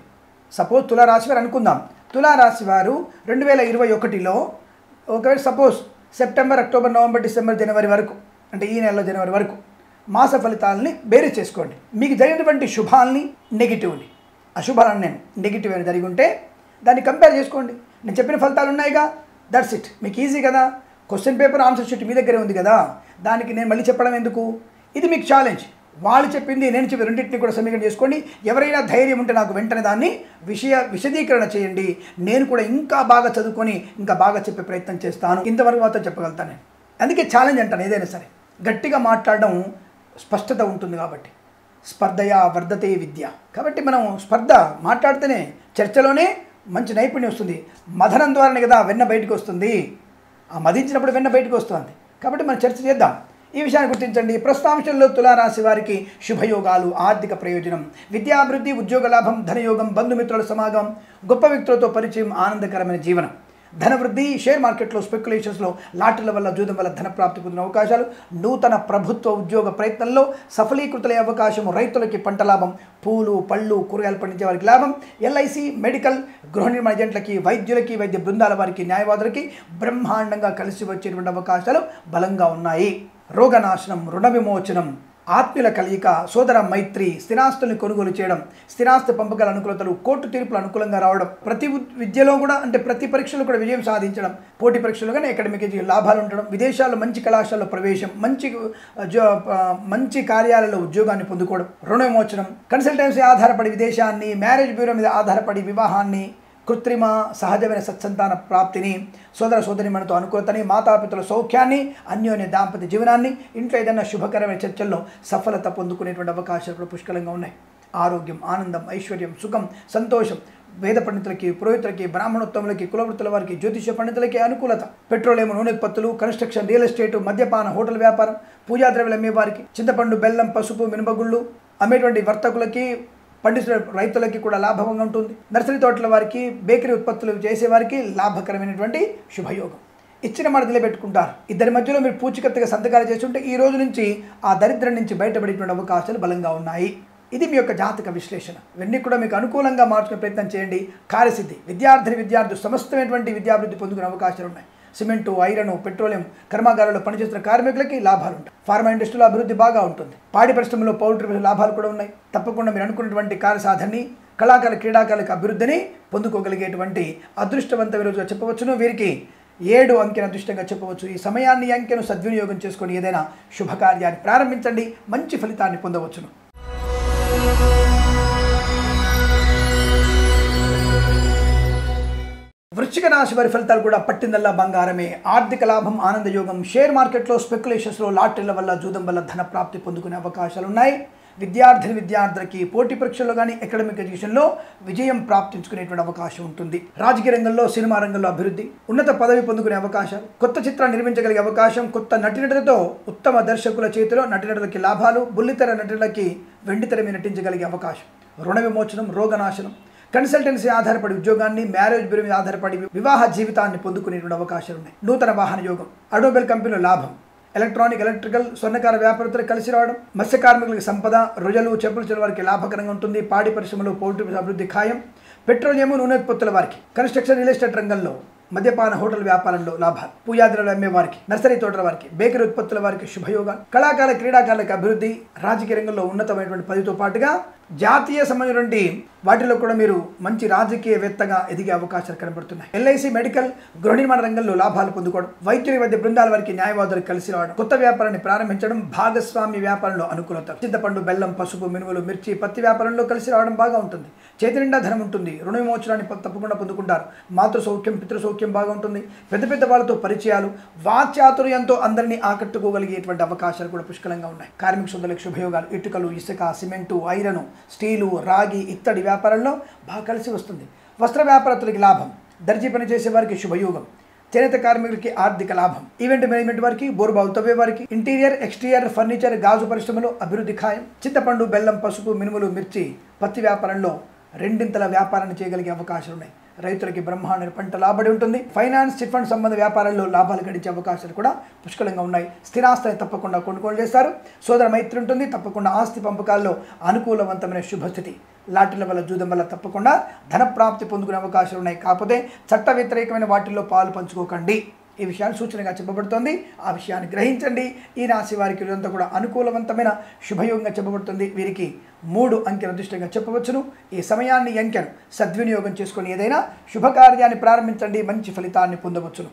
సపోజ్ తులారాశి వారు అనుకుందాం తులారాశి వారు రెండు వేల ఇరవై ఒకటిలో ఒకవేళ suppose September October November December జనవరి వరకు అంటే ఈ నెలలో జనవరి వరకు మాస ఫలితాలని బేరీ చేసుకోండి మీకు జరిగినటువంటి శుభాల్ని నెగిటివ్ని అశుభాలను నేను నెగిటివ్ అని జరిగి ఉంటే దాన్ని కంపేర్ చేసుకోండి నేను చెప్పిన ఫలితాలు ఉన్నాయిగా దట్స్ ఇట్ మీకు ఈజీ కదా క్వశ్చన్ పేపర్ ఆన్సర్ షీట్ మీ దగ్గరే ఉంది కదా దానికి నేను మళ్ళీ చెప్పడం ఎందుకు ఇది మీకు ఛాలెంజ్ వాళ్ళు చెప్పింది నేను చెప్పి రెండింటిని కూడా సమీకరణ చేసుకోండి ఎవరైనా ధైర్యం ఉంటే నాకు వెంటనే దాన్ని విషయ విశదీకరణ చేయండి నేను కూడా ఇంకా బాగా చదువుకొని ఇంకా బాగా చెప్పే ప్రయత్నం చేస్తాను ఇంతవరకు మాత్రం చెప్పగలుగుతాను నేను అందుకే ఛాలెంజ్ అంటాను ఏదైనా సరే గట్టిగా మాట్లాడడం స్పష్టత ఉంటుంది కాబట్టి స్పర్ధయా వర్ధతే విద్య కాబట్టి మనం స్పర్ధ మాట్లాడితేనే చర్చలోనే మంచి నైపుణ్యం వస్తుంది మదనం ద్వారానే కదా వెన్న బయటకు వస్తుంది ఆ మదించినప్పుడు వెన్న బయటకు వస్తుంది కాబట్టి మనం చర్చ చేద్దాం ఈ విషయాన్ని గుర్తించండి ప్రస్తుతాంశంలో తులారాశి వారికి శుభయోగాలు ఆర్థిక ప్రయోజనం విద్యాభివృద్ధి ఉద్యోగ లాభం ధనయోగం బంధుమిత్రుల సమాగం గొప్ప వ్యక్తులతో పరిచయం ఆనందకరమైన జీవనం ధనవృద్ధి షేర్ మార్కెట్లో స్పెక్యులేషన్స్లో లాటరీల వల్ల జూదం వల్ల ధన ప్రాప్తి పొందిన అవకాశాలు నూతన ప్రభుత్వ ఉద్యోగ ప్రయత్నంలో సఫలీకృతులయ్యే అవకాశం రైతులకి పంట లాభం పూలు పళ్ళు కూరగాయలు పండించే వారికి లాభం ఎల్ఐసి మెడికల్ గృహ నిర్మాణ ఏజెంట్లకి వైద్యులకి వైద్య బృందాల వారికి న్యాయవాదులకి బ్రహ్మాండంగా కలిసి వచ్చేటువంటి అవకాశాలు బలంగా ఉన్నాయి రోగనాశనం రుణ విమోచనం ఆత్మీయుల కలయిక సోదర మైత్రి స్థిరాస్తుల్ని కొనుగోలు చేయడం స్థిరాస్తి పంపకాల అనుకూలతలు కోర్టు తీర్పులు అనుకూలంగా రావడం ప్రతి ఉద్- విద్యలో కూడా అంటే ప్రతి పరీక్షలో కూడా విజయం సాధించడం పోటీ పరీక్షలు కానీ అకాడమిక్ లాభాలు ఉండడం విదేశాల్లో మంచి కళాశాలలో ప్రవేశం మంచి ఆ, జో ఆ, మంచి కార్యాలయంలో ఉద్యోగాన్ని పొందుకోవడం రుణ విమోచనం కన్సల్టెన్సీ ఆధారపడి విదేశాన్ని మ్యారేజ్ బ్యూరో మీద ఆధారపడి వివాహాన్ని కృత్రిమ సహజమైన సత్సంతాన ప్రాప్తిని సోదర సోదరిమణితో అనుకూలతని మాతాపితల సౌఖ్యాన్ని అన్యోన్య దాంపత్య జీవనాన్ని ఇంట్లో ఏదైనా శుభకరమైన చర్చల్లో సఫలత పొందుకునేటువంటి అవకాశాలు కూడా పుష్కలంగా ఉన్నాయి ఆరోగ్యం ఆనందం ఐశ్వర్యం సుఖం సంతోషం వేద పండితులకి పురోహితులకి బ్రాహ్మణోత్తములకి కులవృత్తుల వారికి జ్యోతిష పండితులకి అనుకూలత పెట్రోలియం నూనె ఉత్పత్తులు కన్స్ట్రక్షన్ రియల్ ఎస్టేట్ మద్యపాన హోటల్ వ్యాపారం పూజా ద్రవ్యాలు అమ్మే వారికి చింతపండు బెల్లం పసుపు మినపగుళ్ళు అమ్మేటువంటి వర్తకులకి పండితుల రైతులకి కూడా లాభంగా ఉంటుంది నర్సరీ తోటల వారికి బేకరీ ఉత్పత్తులు చేసేవారికి లాభకరమైనటువంటి శుభయోగం ఇచ్చిన మాట నిలబెట్టుకుంటారు ఇద్దరి మధ్యలో మీరు పూచికత్తుగా సంతకాలు చేస్తుంటే ఈ రోజు నుంచి ఆ దరిద్రం నుంచి బయటపడేటువంటి అవకాశాలు బలంగా ఉన్నాయి ఇది మీ యొక్క జాతక విశ్లేషణ ఇవన్నీ కూడా మీకు అనుకూలంగా మార్చుకునే ప్రయత్నం చేయండి కార్యసిద్ధి విద్యార్థిని విద్యార్థులు సమస్తమైనటువంటి విద్యాభివృద్ధి పొందుకునే అవకాశాలు ఉన్నాయి సిమెంటు ఐరన్ పెట్రోలియం కర్మాగారాల్లో పనిచేస్తున్న కార్మికులకి లాభాలు ఉంటాయి ఫార్మా ఇండస్ట్రీలో అభివృద్ధి బాగా ఉంటుంది పాడి పరిశ్రమలో పౌల్ట్రీ లాభాలు కూడా ఉన్నాయి తప్పకుండా మీరు అనుకున్నటువంటి కార్యసాధనని కళాకారుల క్రీడాకారులకు అభివృద్ధిని పొందుకోగలిగేటువంటి అదృష్టవంత రోజుగా చెప్పవచ్చును వీరికి ఏడు అంకెను అదృష్టంగా చెప్పవచ్చు ఈ సమయాన్ని ఈ అంకెను సద్వినియోగం చేసుకొని ఏదైనా శుభకార్యాన్ని ప్రారంభించండి మంచి ఫలితాన్ని పొందవచ్చును వృశ్చిక రాశి వారి ఫలితాలు కూడా పట్టిందల్లా బంగారమే ఆర్థిక లాభం ఆనందయోగం షేర్ మార్కెట్లో స్పెక్యులేషన్స్లో లాటరీల వల్ల జూదం వల్ల ధన ప్రాప్తి పొందుకునే అవకాశాలు ఉన్నాయి విద్యార్థిని విద్యార్థులకి పోటీ పరీక్షల్లో కానీ అకాడమిక్ ఎడ్యుకేషన్లో విజయం ప్రాప్తించుకునేటువంటి అవకాశం ఉంటుంది రాజకీయ రంగంలో సినిమా రంగంలో అభివృద్ధి ఉన్నత పదవి పొందుకునే అవకాశాలు కొత్త చిత్రాన్ని నిర్మించగలిగే అవకాశం కొత్త నటినటులతో ఉత్తమ దర్శకుల చేతిలో నటినటులకి లాభాలు బుల్లితెర నటులకి వెండితెర మీద నటించగలిగే అవకాశం రుణ విమోచనం రోగనాశనం కన్సల్టెన్సీ ఆధారపడి ఉద్యోగాన్ని మ్యారేజ్ బ్యూరో మీద ఆధారపడి వివాహ జీవితాన్ని పొందుకునేటువంటి అవకాశాలు ఉన్నాయి నూతన వాహన యోగం అడోబెల్ కంపెనీలో లాభం ఎలక్ట్రానిక్ ఎలక్ట్రికల్ స్వర్ణకార వ్యాపారస్తులు కలిసి రావడం మత్స్య కార్మికులకి సంపద రొయ్యలు చెప్పులు చెల వారికి లాభకరంగా ఉంటుంది పాడి పరిశ్రమలో పౌల్ట్రీ అభివృద్ధి ఖాయం పెట్రోలియం నూనె ఉత్పత్తుల వారికి కన్స్ట్రక్షన్ రియల్ ఎస్టేట్ రంగంలో మద్యపాన హోటల్ వ్యాపారంలో లాభాలు పూజాదులు అమ్మే వారికి నర్సరీ తోటల వారికి బేకరీ ఉత్పత్తుల వారికి శుభయోగాలు కళాకార క్రీడాకారులకు అభివృద్ధి రాజకీయ రంగంలో ఉన్నతమైనటువంటి పదవితో పాటుగా జాతీయ సంబంధించినటువంటి వాటిలో కూడా మీరు మంచి రాజకీయవేత్తగా ఎదిగే అవకాశాలు కనబడుతున్నాయి ఎల్ఐసి మెడికల్ గృహ నిర్మాణ రంగంలో లాభాలు పొందుకోవడం వైద్యుల మధ్య బృందాల వారికి న్యాయవాదులు కలిసి రావడం కొత్త వ్యాపారాన్ని ప్రారంభించడం భాగస్వామి వ్యాపారంలో అనుకూలత చింతపండు బెల్లం పసుపు మినుములు మిర్చి పత్తి వ్యాపారంలో కలిసి రావడం బాగా ఉంటుంది చేతి నిండా ధనం ఉంటుంది రుణ విమోచనాన్ని ప- తప్పకుండా పొందుకుంటారు మాతృ సౌఖ్యం పితృ సౌఖ్యం బాగా ఉంటుంది పెద్ద పెద్ద వాళ్ళతో పరిచయాలు వాక్చాతుర్యంతో అందరినీ ఆకట్టుకోగలిగేటువంటి అవకాశాలు కూడా పుష్కలంగా ఉన్నాయి కార్మిక సోదరులకు శుభయోగాలు ఇటుకలు ఇసుక సిమెంటు ఐరన్ స్టీలు రాగి ఇత్తడి వ్యాపారంలో బాగా కలిసి వస్తుంది వస్త్ర వ్యాపారస్తులకి లాభం దర్జీ పని చేసే వారికి శుభయోగం చేనేత కార్మికులకి ఆర్థిక లాభం ఈవెంట్ మేనేజ్మెంట్ వారికి బోర్బావు తవ్వే వారికి ఇంటీరియర్ ఎక్స్టీరియర్ ఫర్నిచర్ గాజు పరిశ్రమలో అభివృద్ధి ఖాయం చింతపండు బెల్లం పసుపు మినుములు మిర్చి పత్తి వ్యాపారంలో రెండింతల వ్యాపారాన్ని చేయగలిగే అవకాశాలు ఉన్నాయి రైతులకి బ్రహ్మాండ పంట లాభడి ఉంటుంది ఫైనాన్స్ చిట్ ఫండ్ సంబంధ వ్యాపారాల్లో లాభాలు గడించే అవకాశాలు కూడా పుష్కలంగా ఉన్నాయి స్థిరాస్తిని తప్పకుండా కొనుగోలు చేస్తారు సోదర మైత్రి ఉంటుంది తప్పకుండా ఆస్తి పంపకాల్లో అనుకూలవంతమైన శుభస్థితి లాటరీల వల్ల జూదం వల్ల తప్పకుండా ధన ప్రాప్తి పొందుకునే అవకాశాలు ఉన్నాయి కాకపోతే చట్ట వ్యతిరేకమైన వాటిల్లో పాలు పంచుకోకండి ఈ విషయాన్ని సూచనగా చెప్పబడుతోంది ఆ విషయాన్ని గ్రహించండి ఈ రాశి వారికి ఇదంతా కూడా అనుకూలవంతమైన శుభయోగంగా చెప్పబడుతుంది వీరికి మూడు అంకెల దృష్టిగా చెప్పవచ్చును ఈ సమయాన్ని ఈ అంకెను సద్వినియోగం చేసుకొని ఏదైనా శుభకార్యాన్ని ప్రారంభించండి మంచి ఫలితాన్ని పొందవచ్చును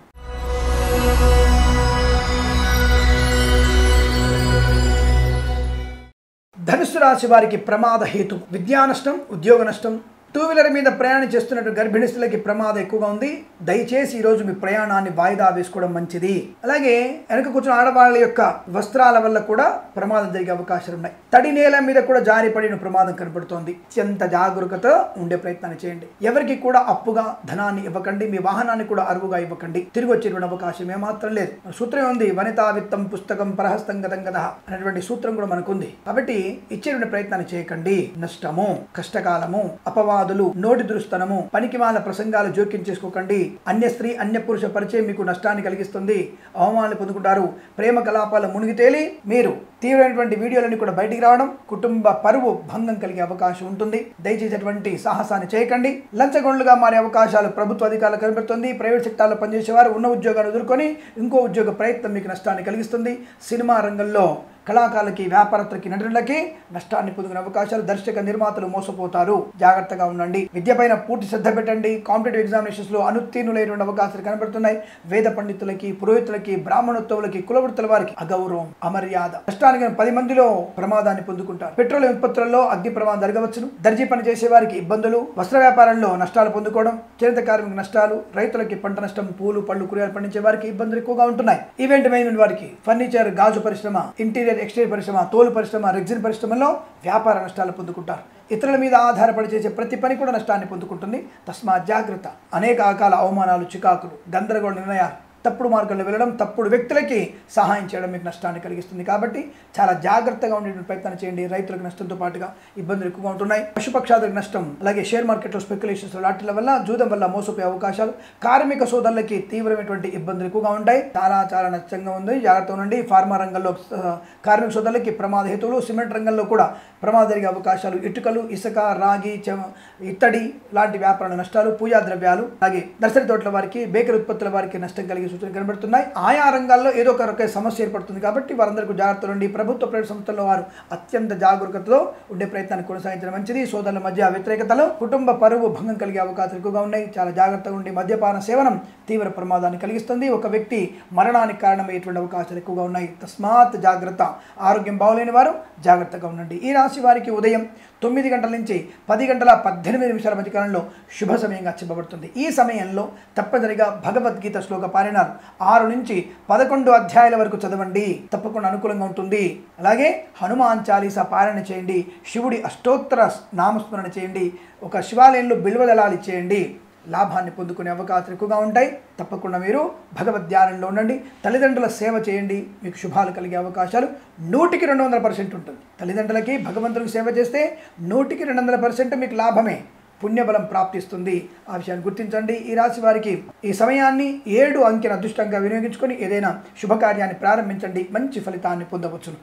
ధనుసు రాశి వారికి ప్రమాద హేతు విద్యా నష్టం ఉద్యోగ నష్టం టూ వీలర్ మీద ప్రయాణం చేస్తున్నట్టు గర్భిణీ స్త్రీలకి ప్రమాదం ఎక్కువగా ఉంది దయచేసి ఈరోజు మీ ప్రయాణాన్ని వాయిదా వేసుకోవడం మంచిది అలాగే వెనక కూర్చున్న ఆడవాళ్ళ యొక్క వస్త్రాల వల్ల కూడా ప్రమాదం జరిగే అవకాశాలు ఉన్నాయి తడి నేల మీద కూడా జారి పడిన ప్రమాదం కనబడుతోంది అత్యంత జాగరూకత ఉండే ప్రయత్నాన్ని చేయండి ఎవరికి కూడా అప్పుగా ధనాన్ని ఇవ్వకండి మీ వాహనాన్ని కూడా అరువుగా ఇవ్వకండి తిరిగి వచ్చేటువంటి అవకాశం ఏమాత్రం లేదు మన సూత్రం ఉంది వనితా విత్తం పుస్తకం ప్రహస్తం గతం గద అనేటువంటి సూత్రం కూడా మనకుంది కాబట్టి ఇచ్చేటువంటి ప్రయత్నాన్ని చేయకండి నష్టము కష్టకాలము అపవాదులు నోటి దురుస్తనము పనికిమాల ప్రసంగాలు జోక్యం చేసుకోకండి అన్య స్త్రీ అన్య పురుష పరిచయం మీకు నష్టాన్ని కలిగిస్తుంది అవమానాలు పొందుకుంటారు ప్రేమ కలాపాల మునిగి తేలి మీరు తీవ్రమైనటువంటి వీడియోలన్నీ కూడా బయటికి రావడం కుటుంబ పరువు భంగం కలిగే అవకాశం ఉంటుంది దయచేసి అటువంటి సాహసాన్ని చేయకండి లంచగొండ్లుగా మారే అవకాశాలు ప్రభుత్వ అధికారులు కనబడుతుంది ప్రైవేట్ సెక్టార్లో పనిచేసేవారు ఉన్న ఉద్యోగాన్ని ఎదుర్కొని ఇంకో ఉద్యోగ ప్రయత్నం మీకు నష్టాన్ని కలిగిస్తుంది సినిమా రంగంలో కళాకారులకి వ్యాపారస్తులకి నటులకి నష్టాన్ని పొందుకునే అవకాశాలు దర్శక నిర్మాతలు మోసపోతారు జాగ్రత్తగా ఉండండి విద్యపైన పూర్తి శ్రద్ధ పెట్టండి కాంపిటేటివ్ ఎగ్జామినేషన్స్ లో అనుత్తీర్ణులైనటువంటి అవకాశాలు కనబడుతున్నాయి వేద పండితులకి పురోహితులకి బ్రాహ్మణోత్సవులకి కులవృత్తుల వారికి అగౌరవం అమర్యాద నష్టానికి పది మందిలో ప్రమాదాన్ని పొందుకుంటారు పెట్రోల్ ఉత్పత్తులలో అగ్ని ప్రమాదం జరగవచ్చును దర్జీ పని చేసే వారికి ఇబ్బందులు వస్త్ర వ్యాపారంలో నష్టాలు పొందుకోవడం చేనేత కార్మిక నష్టాలు రైతులకి పంట నష్టం పూలు పళ్ళు కూరగాయలు పండించే వారికి ఇబ్బందులు ఎక్కువగా ఉంటున్నాయి ఈవెంట్ మేనేజ్మెంట్ వారికి ఫర్నిచర్ గాజు పరిశ్రమ ఇంటీరియర్ ఎక్స్టీరియర్ పరిశ్రమ తోలు పరిశ్రమ రెగ్జిన్ పరిశ్రమలో వ్యాపార నష్టాలు పొందుకుంటారు ఇతరుల మీద ఆధారపడి చేసే ప్రతి పని కూడా నష్టాన్ని పొందుకుంటుంది తస్మాత్ జాగ్రత్త అనేక రకాల అవమానాలు చికాకులు గందరగోళ నిర్ణయాలు తప్పుడు మార్గంలో వెళ్ళడం తప్పుడు వ్యక్తులకి సహాయం చేయడం మీకు నష్టాన్ని కలిగిస్తుంది కాబట్టి చాలా జాగ్రత్తగా ఉండేటువంటి ప్రయత్నం చేయండి రైతులకు నష్టంతో పాటుగా ఇబ్బందులు ఎక్కువగా ఉంటున్నాయి పశుపక్షాదులకు నష్టం అలాగే షేర్ మార్కెట్లో స్పెక్యులేషన్స్ లాంటిల వల్ల జూదం వల్ల మోసపోయే అవకాశాలు కార్మిక సోదరులకి తీవ్రమైనటువంటి ఇబ్బందులు ఎక్కువగా ఉంటాయి చాలా చాలా నష్టంగా ఉంది జాగ్రత్త ఉండండి ఫార్మా రంగంలో ఆ, కార్మిక సోదరులకి ప్రమాద హేతువులు సిమెంట్ రంగంలో కూడా ప్రమాదం జరిగే అవకాశాలు ఇటుకలు ఇసుక రాగి చెమ ఇత్తడి లాంటి వ్యాపారాల నష్టాలు పూజా ద్రవ్యాలు అలాగే నర్సరీ తోటల వారికి బేకరీ ఉత్పత్తుల వారికి నష్టం కలిగే సూచనలు కనబడుతున్నాయి ఆయా రంగాల్లో ఏదో ఒక రకమైన సమస్య ఏర్పడుతుంది కాబట్టి వారందరికీ జాగ్రత్తలు ఉండి ప్రభుత్వ ప్రైవేట్ సంస్థల్లో వారు అత్యంత జాగరూకతతో ఉండే ప్రయత్నాన్ని కొనసాగించడం మంచిది సోదరుల మధ్య వ్యతిరేకతలు కుటుంబ పరువు భంగం కలిగే అవకాశాలు ఎక్కువగా ఉన్నాయి చాలా జాగ్రత్తగా ఉండి మద్యపాన సేవనం తీవ్ర ప్రమాదాన్ని కలిగిస్తుంది ఒక వ్యక్తి మరణానికి కారణమయ్యేటువంటి అవకాశాలు ఎక్కువగా ఉన్నాయి తస్మాత్ జాగ్రత్త ఆరోగ్యం బాగోలేని వారు జాగ్రత్తగా ఉండండి ఈ రాశి వారికి ఉదయం తొమ్మిది గంటల నుంచి పది గంటల పద్దెనిమిది నిమిషాల మధ్య కాలంలో శుభ సమయంగా చెప్పబడుతుంది ఈ సమయంలో తప్పనిసరిగా భగవద్గీత శ్లోక పారాయణాలు ఆరు నుంచి పదకొండు అధ్యాయాల వరకు చదవండి తప్పకుండా అనుకూలంగా ఉంటుంది అలాగే హనుమాన్ చాలీసా పారాయణ చేయండి శివుడి అష్టోత్తర నామస్మరణ చేయండి ఒక శివాలయంలో బిల్వదళాలు ఇచ్చేయండి లాభాన్ని పొందుకునే అవకాశాలు ఎక్కువగా ఉంటాయి తప్పకుండా మీరు భగవద్ ధ్యానంలో ఉండండి తల్లిదండ్రుల సేవ చేయండి మీకు శుభాలు కలిగే అవకాశాలు నూటికి రెండు వందల పర్సెంట్ ఉంటుంది తల్లిదండ్రులకి భగవంతుడికి సేవ చేస్తే నూటికి రెండు వందల పర్సెంట్ మీకు లాభమే పుణ్యబలం ప్రాప్తిస్తుంది ఆ విషయాన్ని గుర్తించండి ఈ రాశి వారికి ఈ సమయాన్ని ఏడు అంకెన అదృష్టంగా వినియోగించుకొని ఏదైనా శుభకార్యాన్ని ప్రారంభించండి మంచి ఫలితాన్ని పొందవచ్చును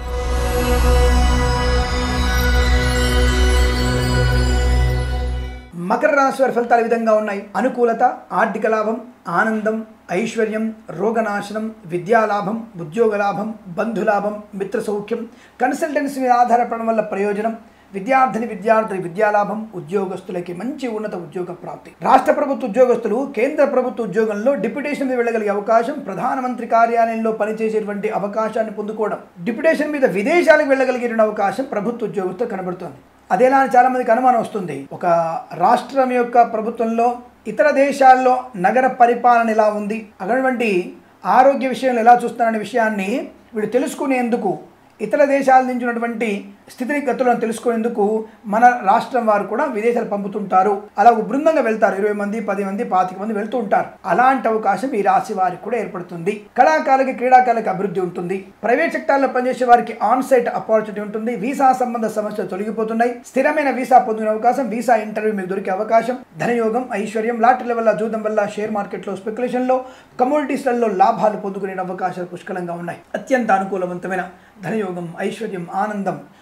మకర రాశి వారి ఫలితాలు ఈ విధంగా ఉన్నాయి అనుకూలత ఆర్థిక లాభం ఆనందం ఐశ్వర్యం రోగనాశనం విద్యాలాభం ఉద్యోగ లాభం బంధులాభం మిత్ర సౌఖ్యం కన్సల్టెన్సీ మీద ఆధారపడడం వల్ల ప్రయోజనం విద్యార్థిని విద్యార్థుల విద్యాలాభం ఉద్యోగస్తులకి మంచి ఉన్నత ఉద్యోగ ప్రాప్తి రాష్ట్ర ప్రభుత్వ ఉద్యోగస్తులు కేంద్ర ప్రభుత్వ ఉద్యోగంలో డిప్యుటేషన్ మీద వెళ్ళగలిగే అవకాశం ప్రధానమంత్రి కార్యాలయంలో పనిచేసేటువంటి అవకాశాన్ని పొందుకోవడం డిప్యుటేషన్ మీద విదేశాలకు వెళ్ళగలిగేటువంటి అవకాశం ప్రభుత్వ ఉద్యోగస్తులు కనబడుతోంది అదేలా అని చాలా మందికి అనుమానం వస్తుంది ఒక రాష్ట్రం యొక్క ప్రభుత్వంలో ఇతర దేశాల్లో నగర పరిపాలన ఎలా ఉంది అటువంటి ఆరోగ్య విషయంలో ఎలా చూస్తున్నారనే విషయాన్ని వీడు తెలుసుకునేందుకు ఇతర దేశాల నుంచి ఉన్నటువంటి స్థితిగతులను తెలుసుకునేందుకు మన రాష్ట్రం వారు కూడా విదేశాలు పంపుతుంటారు అలా ఒక బృందంగా వెళ్తారు ఇరవై మంది పది మంది పాతిక మంది వెళ్తూ ఉంటారు అలాంటి అవకాశం ఈ రాశి వారికి కూడా ఏర్పడుతుంది కళాకారులకి క్రీడాకారులకి అభివృద్ధి ఉంటుంది ప్రైవేట్ సెక్టార్లో పనిచేసే వారికి ఆన్ సైట్ ఆపర్చునిటీ ఉంటుంది వీసా సంబంధ సమస్యలు తొలగిపోతున్నాయి స్థిరమైన వీసా పొందుకునే అవకాశం వీసా ఇంటర్వ్యూ మీకు దొరికే అవకాశం ధనయోగం ఐశ్వర్యం లాటరీల వల్ల జూదం వల్ల షేర్ మార్కెట్లో స్పెక్యులేషన్లో కమోడిటీస్లలో లాభాలు పొందుకునే అవకాశాలు పుష్కలంగా ఉన్నాయి అత్యంత అనుకూలవంతమైన ధనయోగం ఐశ్వర్యం ఆనందం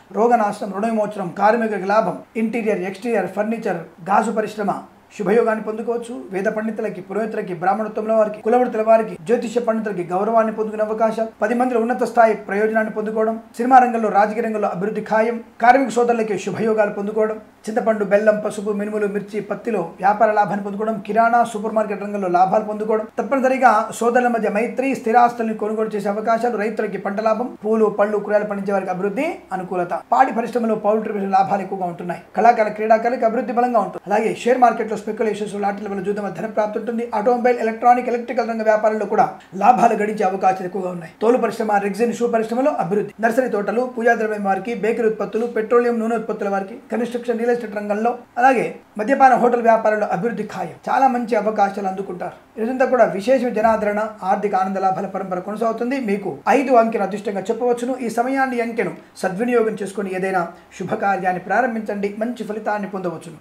రోగనాశనం రుణ విమోచనం కార్మికులకు లాభం ఇంటీరియర్ ఎక్స్టీరియర్ ఫర్నిచర్ గాజు పరిశ్రమ శుభయోగాన్ని పొందుకోవచ్చు వేద పండితులకి పురోహితులకి బ్రాహ్మణత్వంలో వారికి కులవృత్తుల వారికి జ్యోతిష పండితులకి గౌరవాన్ని పొందుకునే అవకాశం పది మందిలో ఉన్నత స్థాయి ప్రయోజనాన్ని పొందుకోవడం సినిమా రంగంలో రాజకీయ రంగంలో అభివృద్ధి ఖాయం కార్మిక సోదరులకి శుభయోగాలు పొందుకోవడం చింతపండు బెల్లం పసుపు మినుములు మిర్చి పత్తిలో వ్యాపార లాభాన్ని పొందుకోవడం కిరాణా సూపర్ మార్కెట్ రంగంలో లాభాలు పొందుకోవడం తప్పనిసరిగా సోదరుల మధ్య మైత్రి స్థిరాస్తుల్ని కొనుగోలు చేసే అవకాశాలు రైతులకి పంట లాభం పూలు పళ్ళు కూరగాయలు పండించే వారికి అభివృద్ధి అనుకూలత పాడి పరిశ్రమలో పౌల్ట్రీ పరిశ్రమ లాభాలు ఎక్కువగా ఉంటున్నాయి కళాకార క్రీడాకారులకు అభివృద్ధి బలంగా ఉంటుంది అలాగే షేర్ మార్కెట్లో స్పెక్యులేషన్స్ లాటరీల వల్ల చూద్దాం ధన ప్రాప్తి ఉంటుంది ఆటోమొబైల్ ఎలక్ట్రానిక్ ఎలక్ట్రికల్ రంగ వ్యాపారంలో కూడా లాభాలు గడించే అవకాశాలు ఎక్కువగా ఉన్నాయి తోలు పరిశ్రమ రెగ్జిన్ షూ పరిశ్రమలో అభివృద్ధి నర్సరీ తోటలు పూజా ద్రవ్యం వారికి బేకరీ ఉత్పత్తులు పెట్రోలియం నూనె ఉత్పత్తుల వారికి కన్స్ట్రక్షన్ రియల్ ఎస్టేట్ రంగంలో అలాగే మద్యపాన హోటల్ వ్యాపారంలో అభివృద్ధి ఖాయం చాలా మంచి అవకాశాలు అందుకుంటారు ఇదంతా కూడా విశేష జనాదరణ ఆర్థిక ఆనంద లాభాల పరంపర కొనసాగుతుంది మీకు ఐదు అంకెను అదృష్టంగా చెప్పవచ్చును ఈ సమయాన్ని ఈ అంకెను సద్వినియోగం చేసుకుని ఏదైనా శుభకార్యాన్ని ప్రారంభించండి మంచి ఫలితాన్ని పొందవచ్చును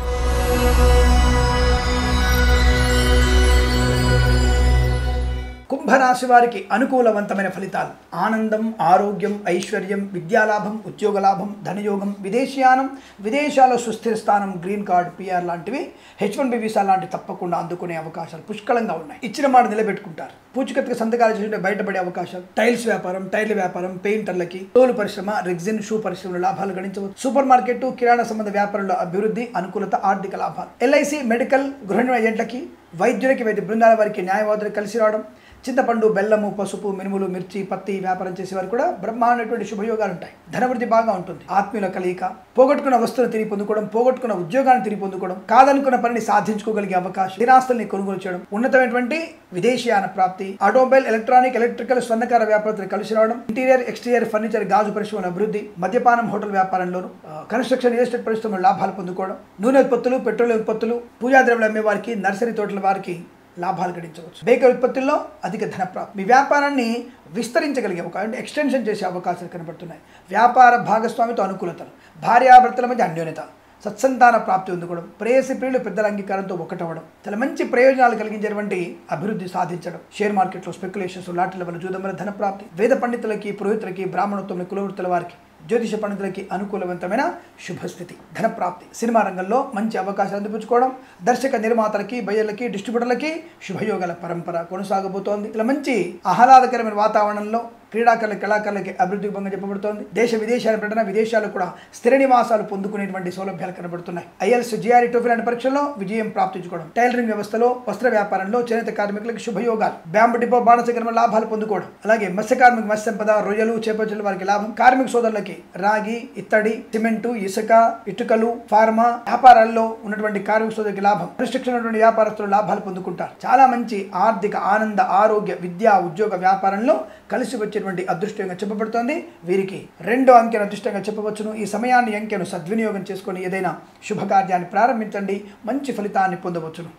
కుంభరాశి వారికి అనుకూలవంతమైన ఫలితాలు ఆనందం ఆరోగ్యం ఐశ్వర్యం విద్యాలాభం ఉద్యోగ లాభం ధనయోగం విదేశీయానం విదేశాల్లో సుస్థిర స్థానం గ్రీన్ కార్డ్ పిఆర్ లాంటివి హెచ్ వన్ బి వీసా లాంటివి తప్పకుండా అందుకునే అవకాశాలు పుష్కలంగా ఉన్నాయి ఇచ్చిన మాట నిలబెట్టుకుంటారు పూచికత్తుగా సంతకాలు చేస్తుంటే బయటపడే అవకాశాలు టైల్స్ వ్యాపారం టైర్ల వ్యాపారం పెయింటర్లకి తోలు పరిశ్రమ రెగ్జిన్ షూ పరిశ్రమలో లాభాలు గణించవచ్చు సూపర్ మార్కెట్ కిరాణా సంబంధ వ్యాపారంలో అభివృద్ధి అనుకూలత ఆర్థిక లాభాలు ఎల్ఐసి మెడికల్ గృహ ఏజెంట్లకి వైద్యులకి వైద్య బృందాల వారికి న్యాయవాదులు కలిసి రావడం చింతపండు బెల్లము పసుపు మినుములు మిర్చి పత్తి వ్యాపారం చేసే వారు కూడా బ్రహ్మాండటువంటి శుభయోగాలు ఉంటాయి ధనవృద్ధి బాగా ఉంటుంది ఆత్మీయుల కలయిక పోగొట్టుకున్న వస్తువులు తిరిగి పొందుకోవడం పోగొట్టుకున్న ఉద్యోగాన్ని తిరిగి పొందుకోవడం కాదనుకున్న పనిని సాధించుకోగలిగే అవకాశం స్థిరాస్తుల్ని కొనుగోలు చేయడం ఉన్నతమైనటువంటి విదేశీయాన ప్రాప్తి ఆటోమొబైల్ ఎలక్ట్రానిక్ ఎలక్ట్రికల్ స్వర్ణకార వ్యాపారస్తులు కలిసి రావడం ఇంటీరియర్ ఎక్స్టీరియర్ ఫర్నిచర్ గాజు పరిశ్రమల అభివృద్ధి మద్యపానం హోటల్ వ్యాపారంలోను ఆ, కన్స్ట్రక్షన్ రియల్ ఎస్టేట్ పరిశ్రమలో లాభాలు పొందుకోవడం నూనె ఉత్పత్తులు పెట్రోలియం ఉత్పత్తులు పూజా ద్రవ్యాలు అమ్మే వారికి నర్సరీ తోటల వారికి లాభాలు గడించవచ్చు బేకరీ ఉత్పత్తుల్లో అధిక ధన ప్రాప్తి మీ వ్యాపారాన్ని విస్తరించగలిగే అవకాశం అంటే ఎక్స్టెన్షన్ చేసే అవకాశాలు కనబడుతున్నాయి వ్యాపార భాగస్వామితో అనుకూలతలు భార్యాభర్తల మధ్య అన్యోన్యత సత్సంతాన ప్రాప్తి అందుకోవడం ప్రేయసి ప్రియులు పెద్దల అంగీకారంతో ఒకటవడం చాలా మంచి ప్రయోజనాలు కలిగించేటువంటి అభివృద్ధి సాధించడం షేర్ మార్కెట్లో స్పెక్యులేషన్స్ లాటరీల వల్ల జూదం వల్ల ధన ప్రాప్తి వేద పండితులకి పురోహితులకి బ్రాహ్మణత్వం కులవృత్తుల వారికి జ్యోతిష పండితులకి అనుకూలవంతమైన శుభస్థితి ధనప్రాప్తి సినిమా రంగంలో మంచి అవకాశాలు అందిపుచ్చుకోవడం దర్శక నిర్మాతలకి బయ్యర్లకి డిస్ట్రిబ్యూటర్లకి శుభయోగాల పరంపర కొనసాగబోతోంది ఇలా మంచి ఆహ్లాదకరమైన వాతావరణంలో క్రీడాకారుల కళాకారులకి అభివృద్ధి భంగా చెప్పబడుతోంది దేశ విదేశాల పర్యటన విదేశాలు కూడా స్థిర నివాసాలు పొందుకునేటువంటి సౌలభ్యాలు కనబడుతున్నాయి ఐఎల్స్ జిఆర్ఈ టోఫీ లాంటి పరీక్షల్లో విజయం ప్రాప్తించుకోవడం టైలరింగ్ వ్యవస్థలో వస్త్ర వ్యాపారంలో చేనేత కార్మికులకు శుభయోగాలు బ్యాంబు డిపో బాణసకరమ లాభాలు పొందుకోవడం అలాగే మత్స్య కార్మిక మత్స్య సంపద రొయ్యలు చేపల వారికి లాభం కార్మిక సోదరులకి రాగి ఇత్తడి సిమెంటు ఇసుక ఇటుకలు ఫార్మా వ్యాపారాల్లో ఉన్నటువంటి కార్మిక సోదరులకి లాభం కన్స్ట్రక్షన్ ఉన్నటువంటి వ్యాపారస్తులు లాభాలు పొందుకుంటారు చాలా మంచి ఆర్థిక ఆనంద ఆరోగ్య విద్యా ఉద్యోగ వ్యాపారంలో కలిసి వచ్చేటువంటి అదృష్టంగా చెప్పబడుతోంది వీరికి రెండో అంకెను అదృష్టంగా చెప్పవచ్చును ఈ సమయాన్ని అంకెను సద్వినియోగం చేసుకొని ఏదైనా శుభకార్యాన్ని ప్రారంభించండి మంచి ఫలితాన్ని పొందవచ్చును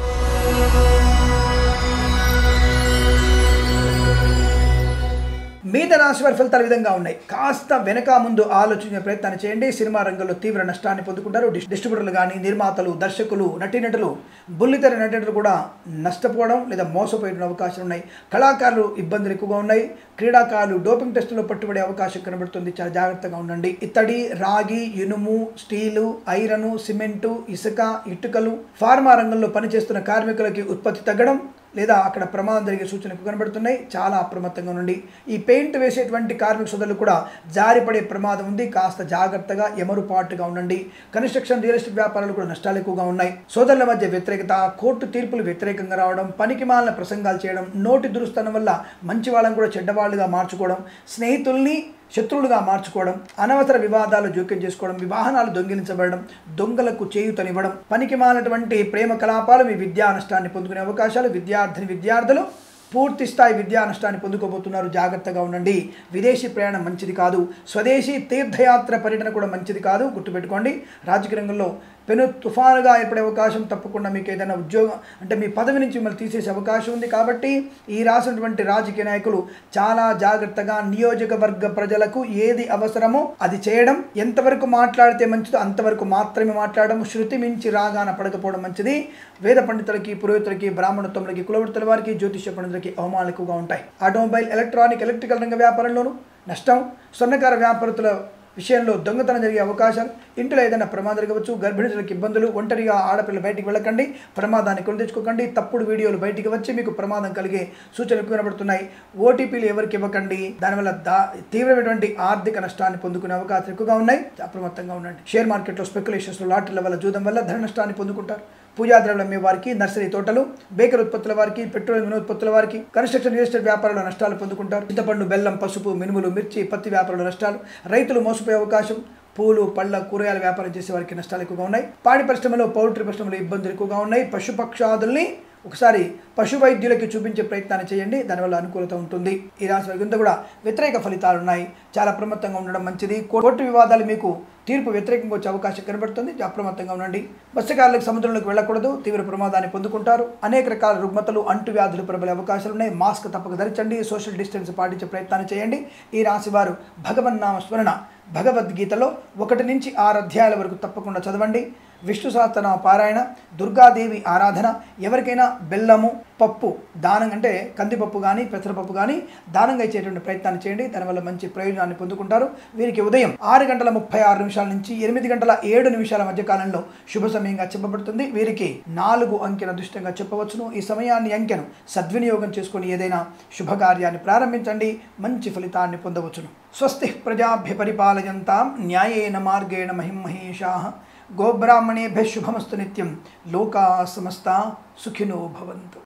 మీద రాశి వారి ఫలితాలు ఈ విధంగా ఉన్నాయి కాస్త వెనక ముందు ఆలోచించే ప్రయత్నాన్ని చేయండి సినిమా రంగంలో తీవ్ర నష్టాన్ని పొందుకుంటారు డిస్- డిస్ట్రిబ్యూటర్లు కానీ నిర్మాతలు దర్శకులు నటీనటులు బుల్లితెర నటీనటులు కూడా నష్టపోవడం లేదా మోసపోయే అవకాశాలు ఉన్నాయి కళాకారులు ఇబ్బందులు ఎక్కువగా ఉన్నాయి క్రీడాకారులు డోపింగ్ టెస్టులో పట్టుబడే అవకాశం కనబడుతుంది చాలా జాగ్రత్తగా ఉండండి ఇత్తడి రాగి ఇనుము స్టీలు ఐరను సిమెంటు ఇసుక ఇటుకలు ఫార్మా రంగంలో పనిచేస్తున్న కార్మికులకి ఉత్పత్తి తగ్గడం లేదా అక్కడ ప్రమాదం జరిగే సూచనలు కనబడుతున్నాయి చాలా అప్రమత్తంగా ఉండండి ఈ పెయింట్ వేసేటువంటి కార్మిక సోదరులు కూడా జారిపడే ప్రమాదం ఉంది కాస్త జాగ్రత్తగా ఎమరుపాటుగా ఉండండి కన్స్ట్రక్షన్ రియల్ ఎస్టేట్ వ్యాపారాలు కూడా నష్టాలు ఎక్కువగా ఉన్నాయి సోదరుల మధ్య వ్యతిరేకత కోర్టు తీర్పులు వ్యతిరేకంగా రావడం పనికిమాలిన ప్రసంగాలు చేయడం నోటి దురుస్తనం వల్ల మంచి వాళ్ళని కూడా చెడ్డవాళ్ళుగా మార్చుకోవడం స్నేహితుల్ని శత్రువులుగా మార్చుకోవడం అనవసర వివాదాలు జోక్యం చేసుకోవడం వివాహనాలు దొంగిలించబడడం దొంగలకు చేయూతనివ్వడం పనికి మాలినటువంటి ప్రేమ కలాపాలు మీ విద్యా నష్టాన్ని పొందుకునే అవకాశాలు విద్యార్థిని విద్యార్థులు పూర్తి స్థాయి విద్యా నష్టాన్ని పొందుకోబోతున్నారు జాగ్రత్తగా ఉండండి విదేశీ ప్రయాణం మంచిది కాదు స్వదేశీ తీర్థయాత్ర పర్యటన కూడా మంచిది కాదు గుర్తుపెట్టుకోండి రాజకీయ రంగంలో పెను తుఫానుగా ఏర్పడే అవకాశం తప్పకుండా మీకు ఏదైనా ఉద్యోగం అంటే మీ పదవి నుంచి మిమ్మల్ని తీసేసే అవకాశం ఉంది కాబట్టి ఈ రాసినటువంటి రాజకీయ నాయకులు చాలా జాగ్రత్తగా నియోజకవర్గ ప్రజలకు ఏది అవసరమో అది చేయడం ఎంతవరకు మాట్లాడితే మంచిదో అంతవరకు మాత్రమే మాట్లాడడం శృతి మించి రాగాన పడకపోవడం మంచిది వేద పండితులకి పురోహితులకి బ్రాహ్మణత్వములకి కులవృత్తుల వారికి జ్యోతిష పండితులకి అవమానాలు ఎక్కువగా ఉంటాయి ఆటోమొబైల్ ఎలక్ట్రానిక్ ఎలక్ట్రికల్ రంగ వ్యాపారంలోనూ నష్టం స్వర్ణకార వ్యాపారతుల విషయంలో దొంగతనం జరిగే అవకాశాలు ఇంట్లో ఏదైనా ప్రమాదం జరగవచ్చు గర్భిణీలకు ఇబ్బందులు ఒంటరిగా ఆడపిల్ల బయటికి వెళ్ళకండి ప్రమాదాన్ని కొని తెచ్చుకోకండి తప్పుడు వీడియోలు బయటికి వచ్చి మీకు ప్రమాదం కలిగే సూచనలు ఎక్కువ కనబడుతున్నాయి ఓటీపీలు ఎవరికి ఇవ్వకండి దానివల్ల దా తీవ్రమైనటువంటి ఆర్థిక నష్టాన్ని పొందుకునే అవకాశాలు ఎక్కువగా ఉన్నాయి అప్రమత్తంగా ఉండండి షేర్ మార్కెట్లో స్పెక్యులేషన్స్ లాటరీల వల్ల జూదం వల్ల ధన నష్టాన్ని పొందుకుంటారు పూజా ద్రవ్యాలు అమ్మే వారికి నర్సరీ తోటలు బేకర్ ఉత్పత్తుల వారికి పెట్రోల్ వినోత్పత్తుల వారికి కన్స్ట్రక్షన్ రియల్ ఎస్టేట్ వ్యాపారంలో నష్టాలు పొందుకుంటారు చింతపండు బెల్లం పసుపు మినుములు మిర్చి పత్తి వ్యాపారంలో నష్టాలు రైతులు మోసపోయే అవకాశం పూలు పళ్ళ కూరగాయల వ్యాపారం చేసే వారికి నష్టాలు ఎక్కువగా ఉన్నాయి పాడి పరిశ్రమలో పౌల్ట్రీ పరిశ్రమలో ఇబ్బందులు ఎక్కువగా ఉన్నాయి పశుపక్షాదుల్ని ఒకసారి పశు వైద్యులకి చూపించే ప్రయత్నాన్ని చేయండి దానివల్ల అనుకూలత ఉంటుంది ఈ రాశి వారికి కూడా వ్యతిరేక ఫలితాలు ఉన్నాయి చాలా అప్రమత్తంగా ఉండడం మంచిది కోర్టు వివాదాలు మీకు తీర్పు వ్యతిరేకంగా వచ్చే అవకాశం కనబడుతుంది అప్రమత్తంగా ఉండండి మత్స్యకారులకు సముద్రంలోకి వెళ్ళకూడదు తీవ్ర ప్రమాదాన్ని పొందుకుంటారు అనేక రకాల రుగ్మతలు అంటువ్యాధులు ప్రబలే అవకాశాలు ఉన్నాయి మాస్క్ తప్పక ధరించండి సోషల్ డిస్టెన్స్ పాటించే ప్రయత్నాన్ని చేయండి ఈ రాశి వారు భగవన్నామ స్మరణ భగవద్గీతలో ఒకటి నుంచి ఆరు అధ్యాయాల వరకు తప్పకుండా చదవండి విష్ణు సహస్రనామ పారాయణ దుర్గాదేవి ఆరాధన ఎవరికైనా బెల్లము పప్పు దానం అంటే కందిపప్పు కానీ పెసరపప్పు కానీ దానంగా ఇచ్చేటువంటి ప్రయత్నాన్ని చేయండి దానివల్ల మంచి ప్రయోజనాన్ని పొందుకుంటారు వీరికి ఉదయం ఆరు గంటల ముప్పై ఆరు నిమిషాల నుంచి ఎనిమిది గంటల ఏడు నిమిషాల మధ్య కాలంలో శుభ సమయంగా చెప్పబడుతుంది వీరికి నాలుగు అంకెన దృష్టంగా చెప్పవచ్చును ఈ సమయాన్ని అంకెను సద్వినియోగం చేసుకొని ఏదైనా శుభకార్యాన్ని ప్రారంభించండి మంచి ఫలితాన్ని పొందవచ్చును స్వస్తి ప్రజాభ్య పరిపాలయంతాం న్యాయేన మార్గేణ మహిమహేషా గోబ్రాహ్మణేభ్య శుభమస్తు నిత్యం లోకా సమస్త సుఖినో భవంతు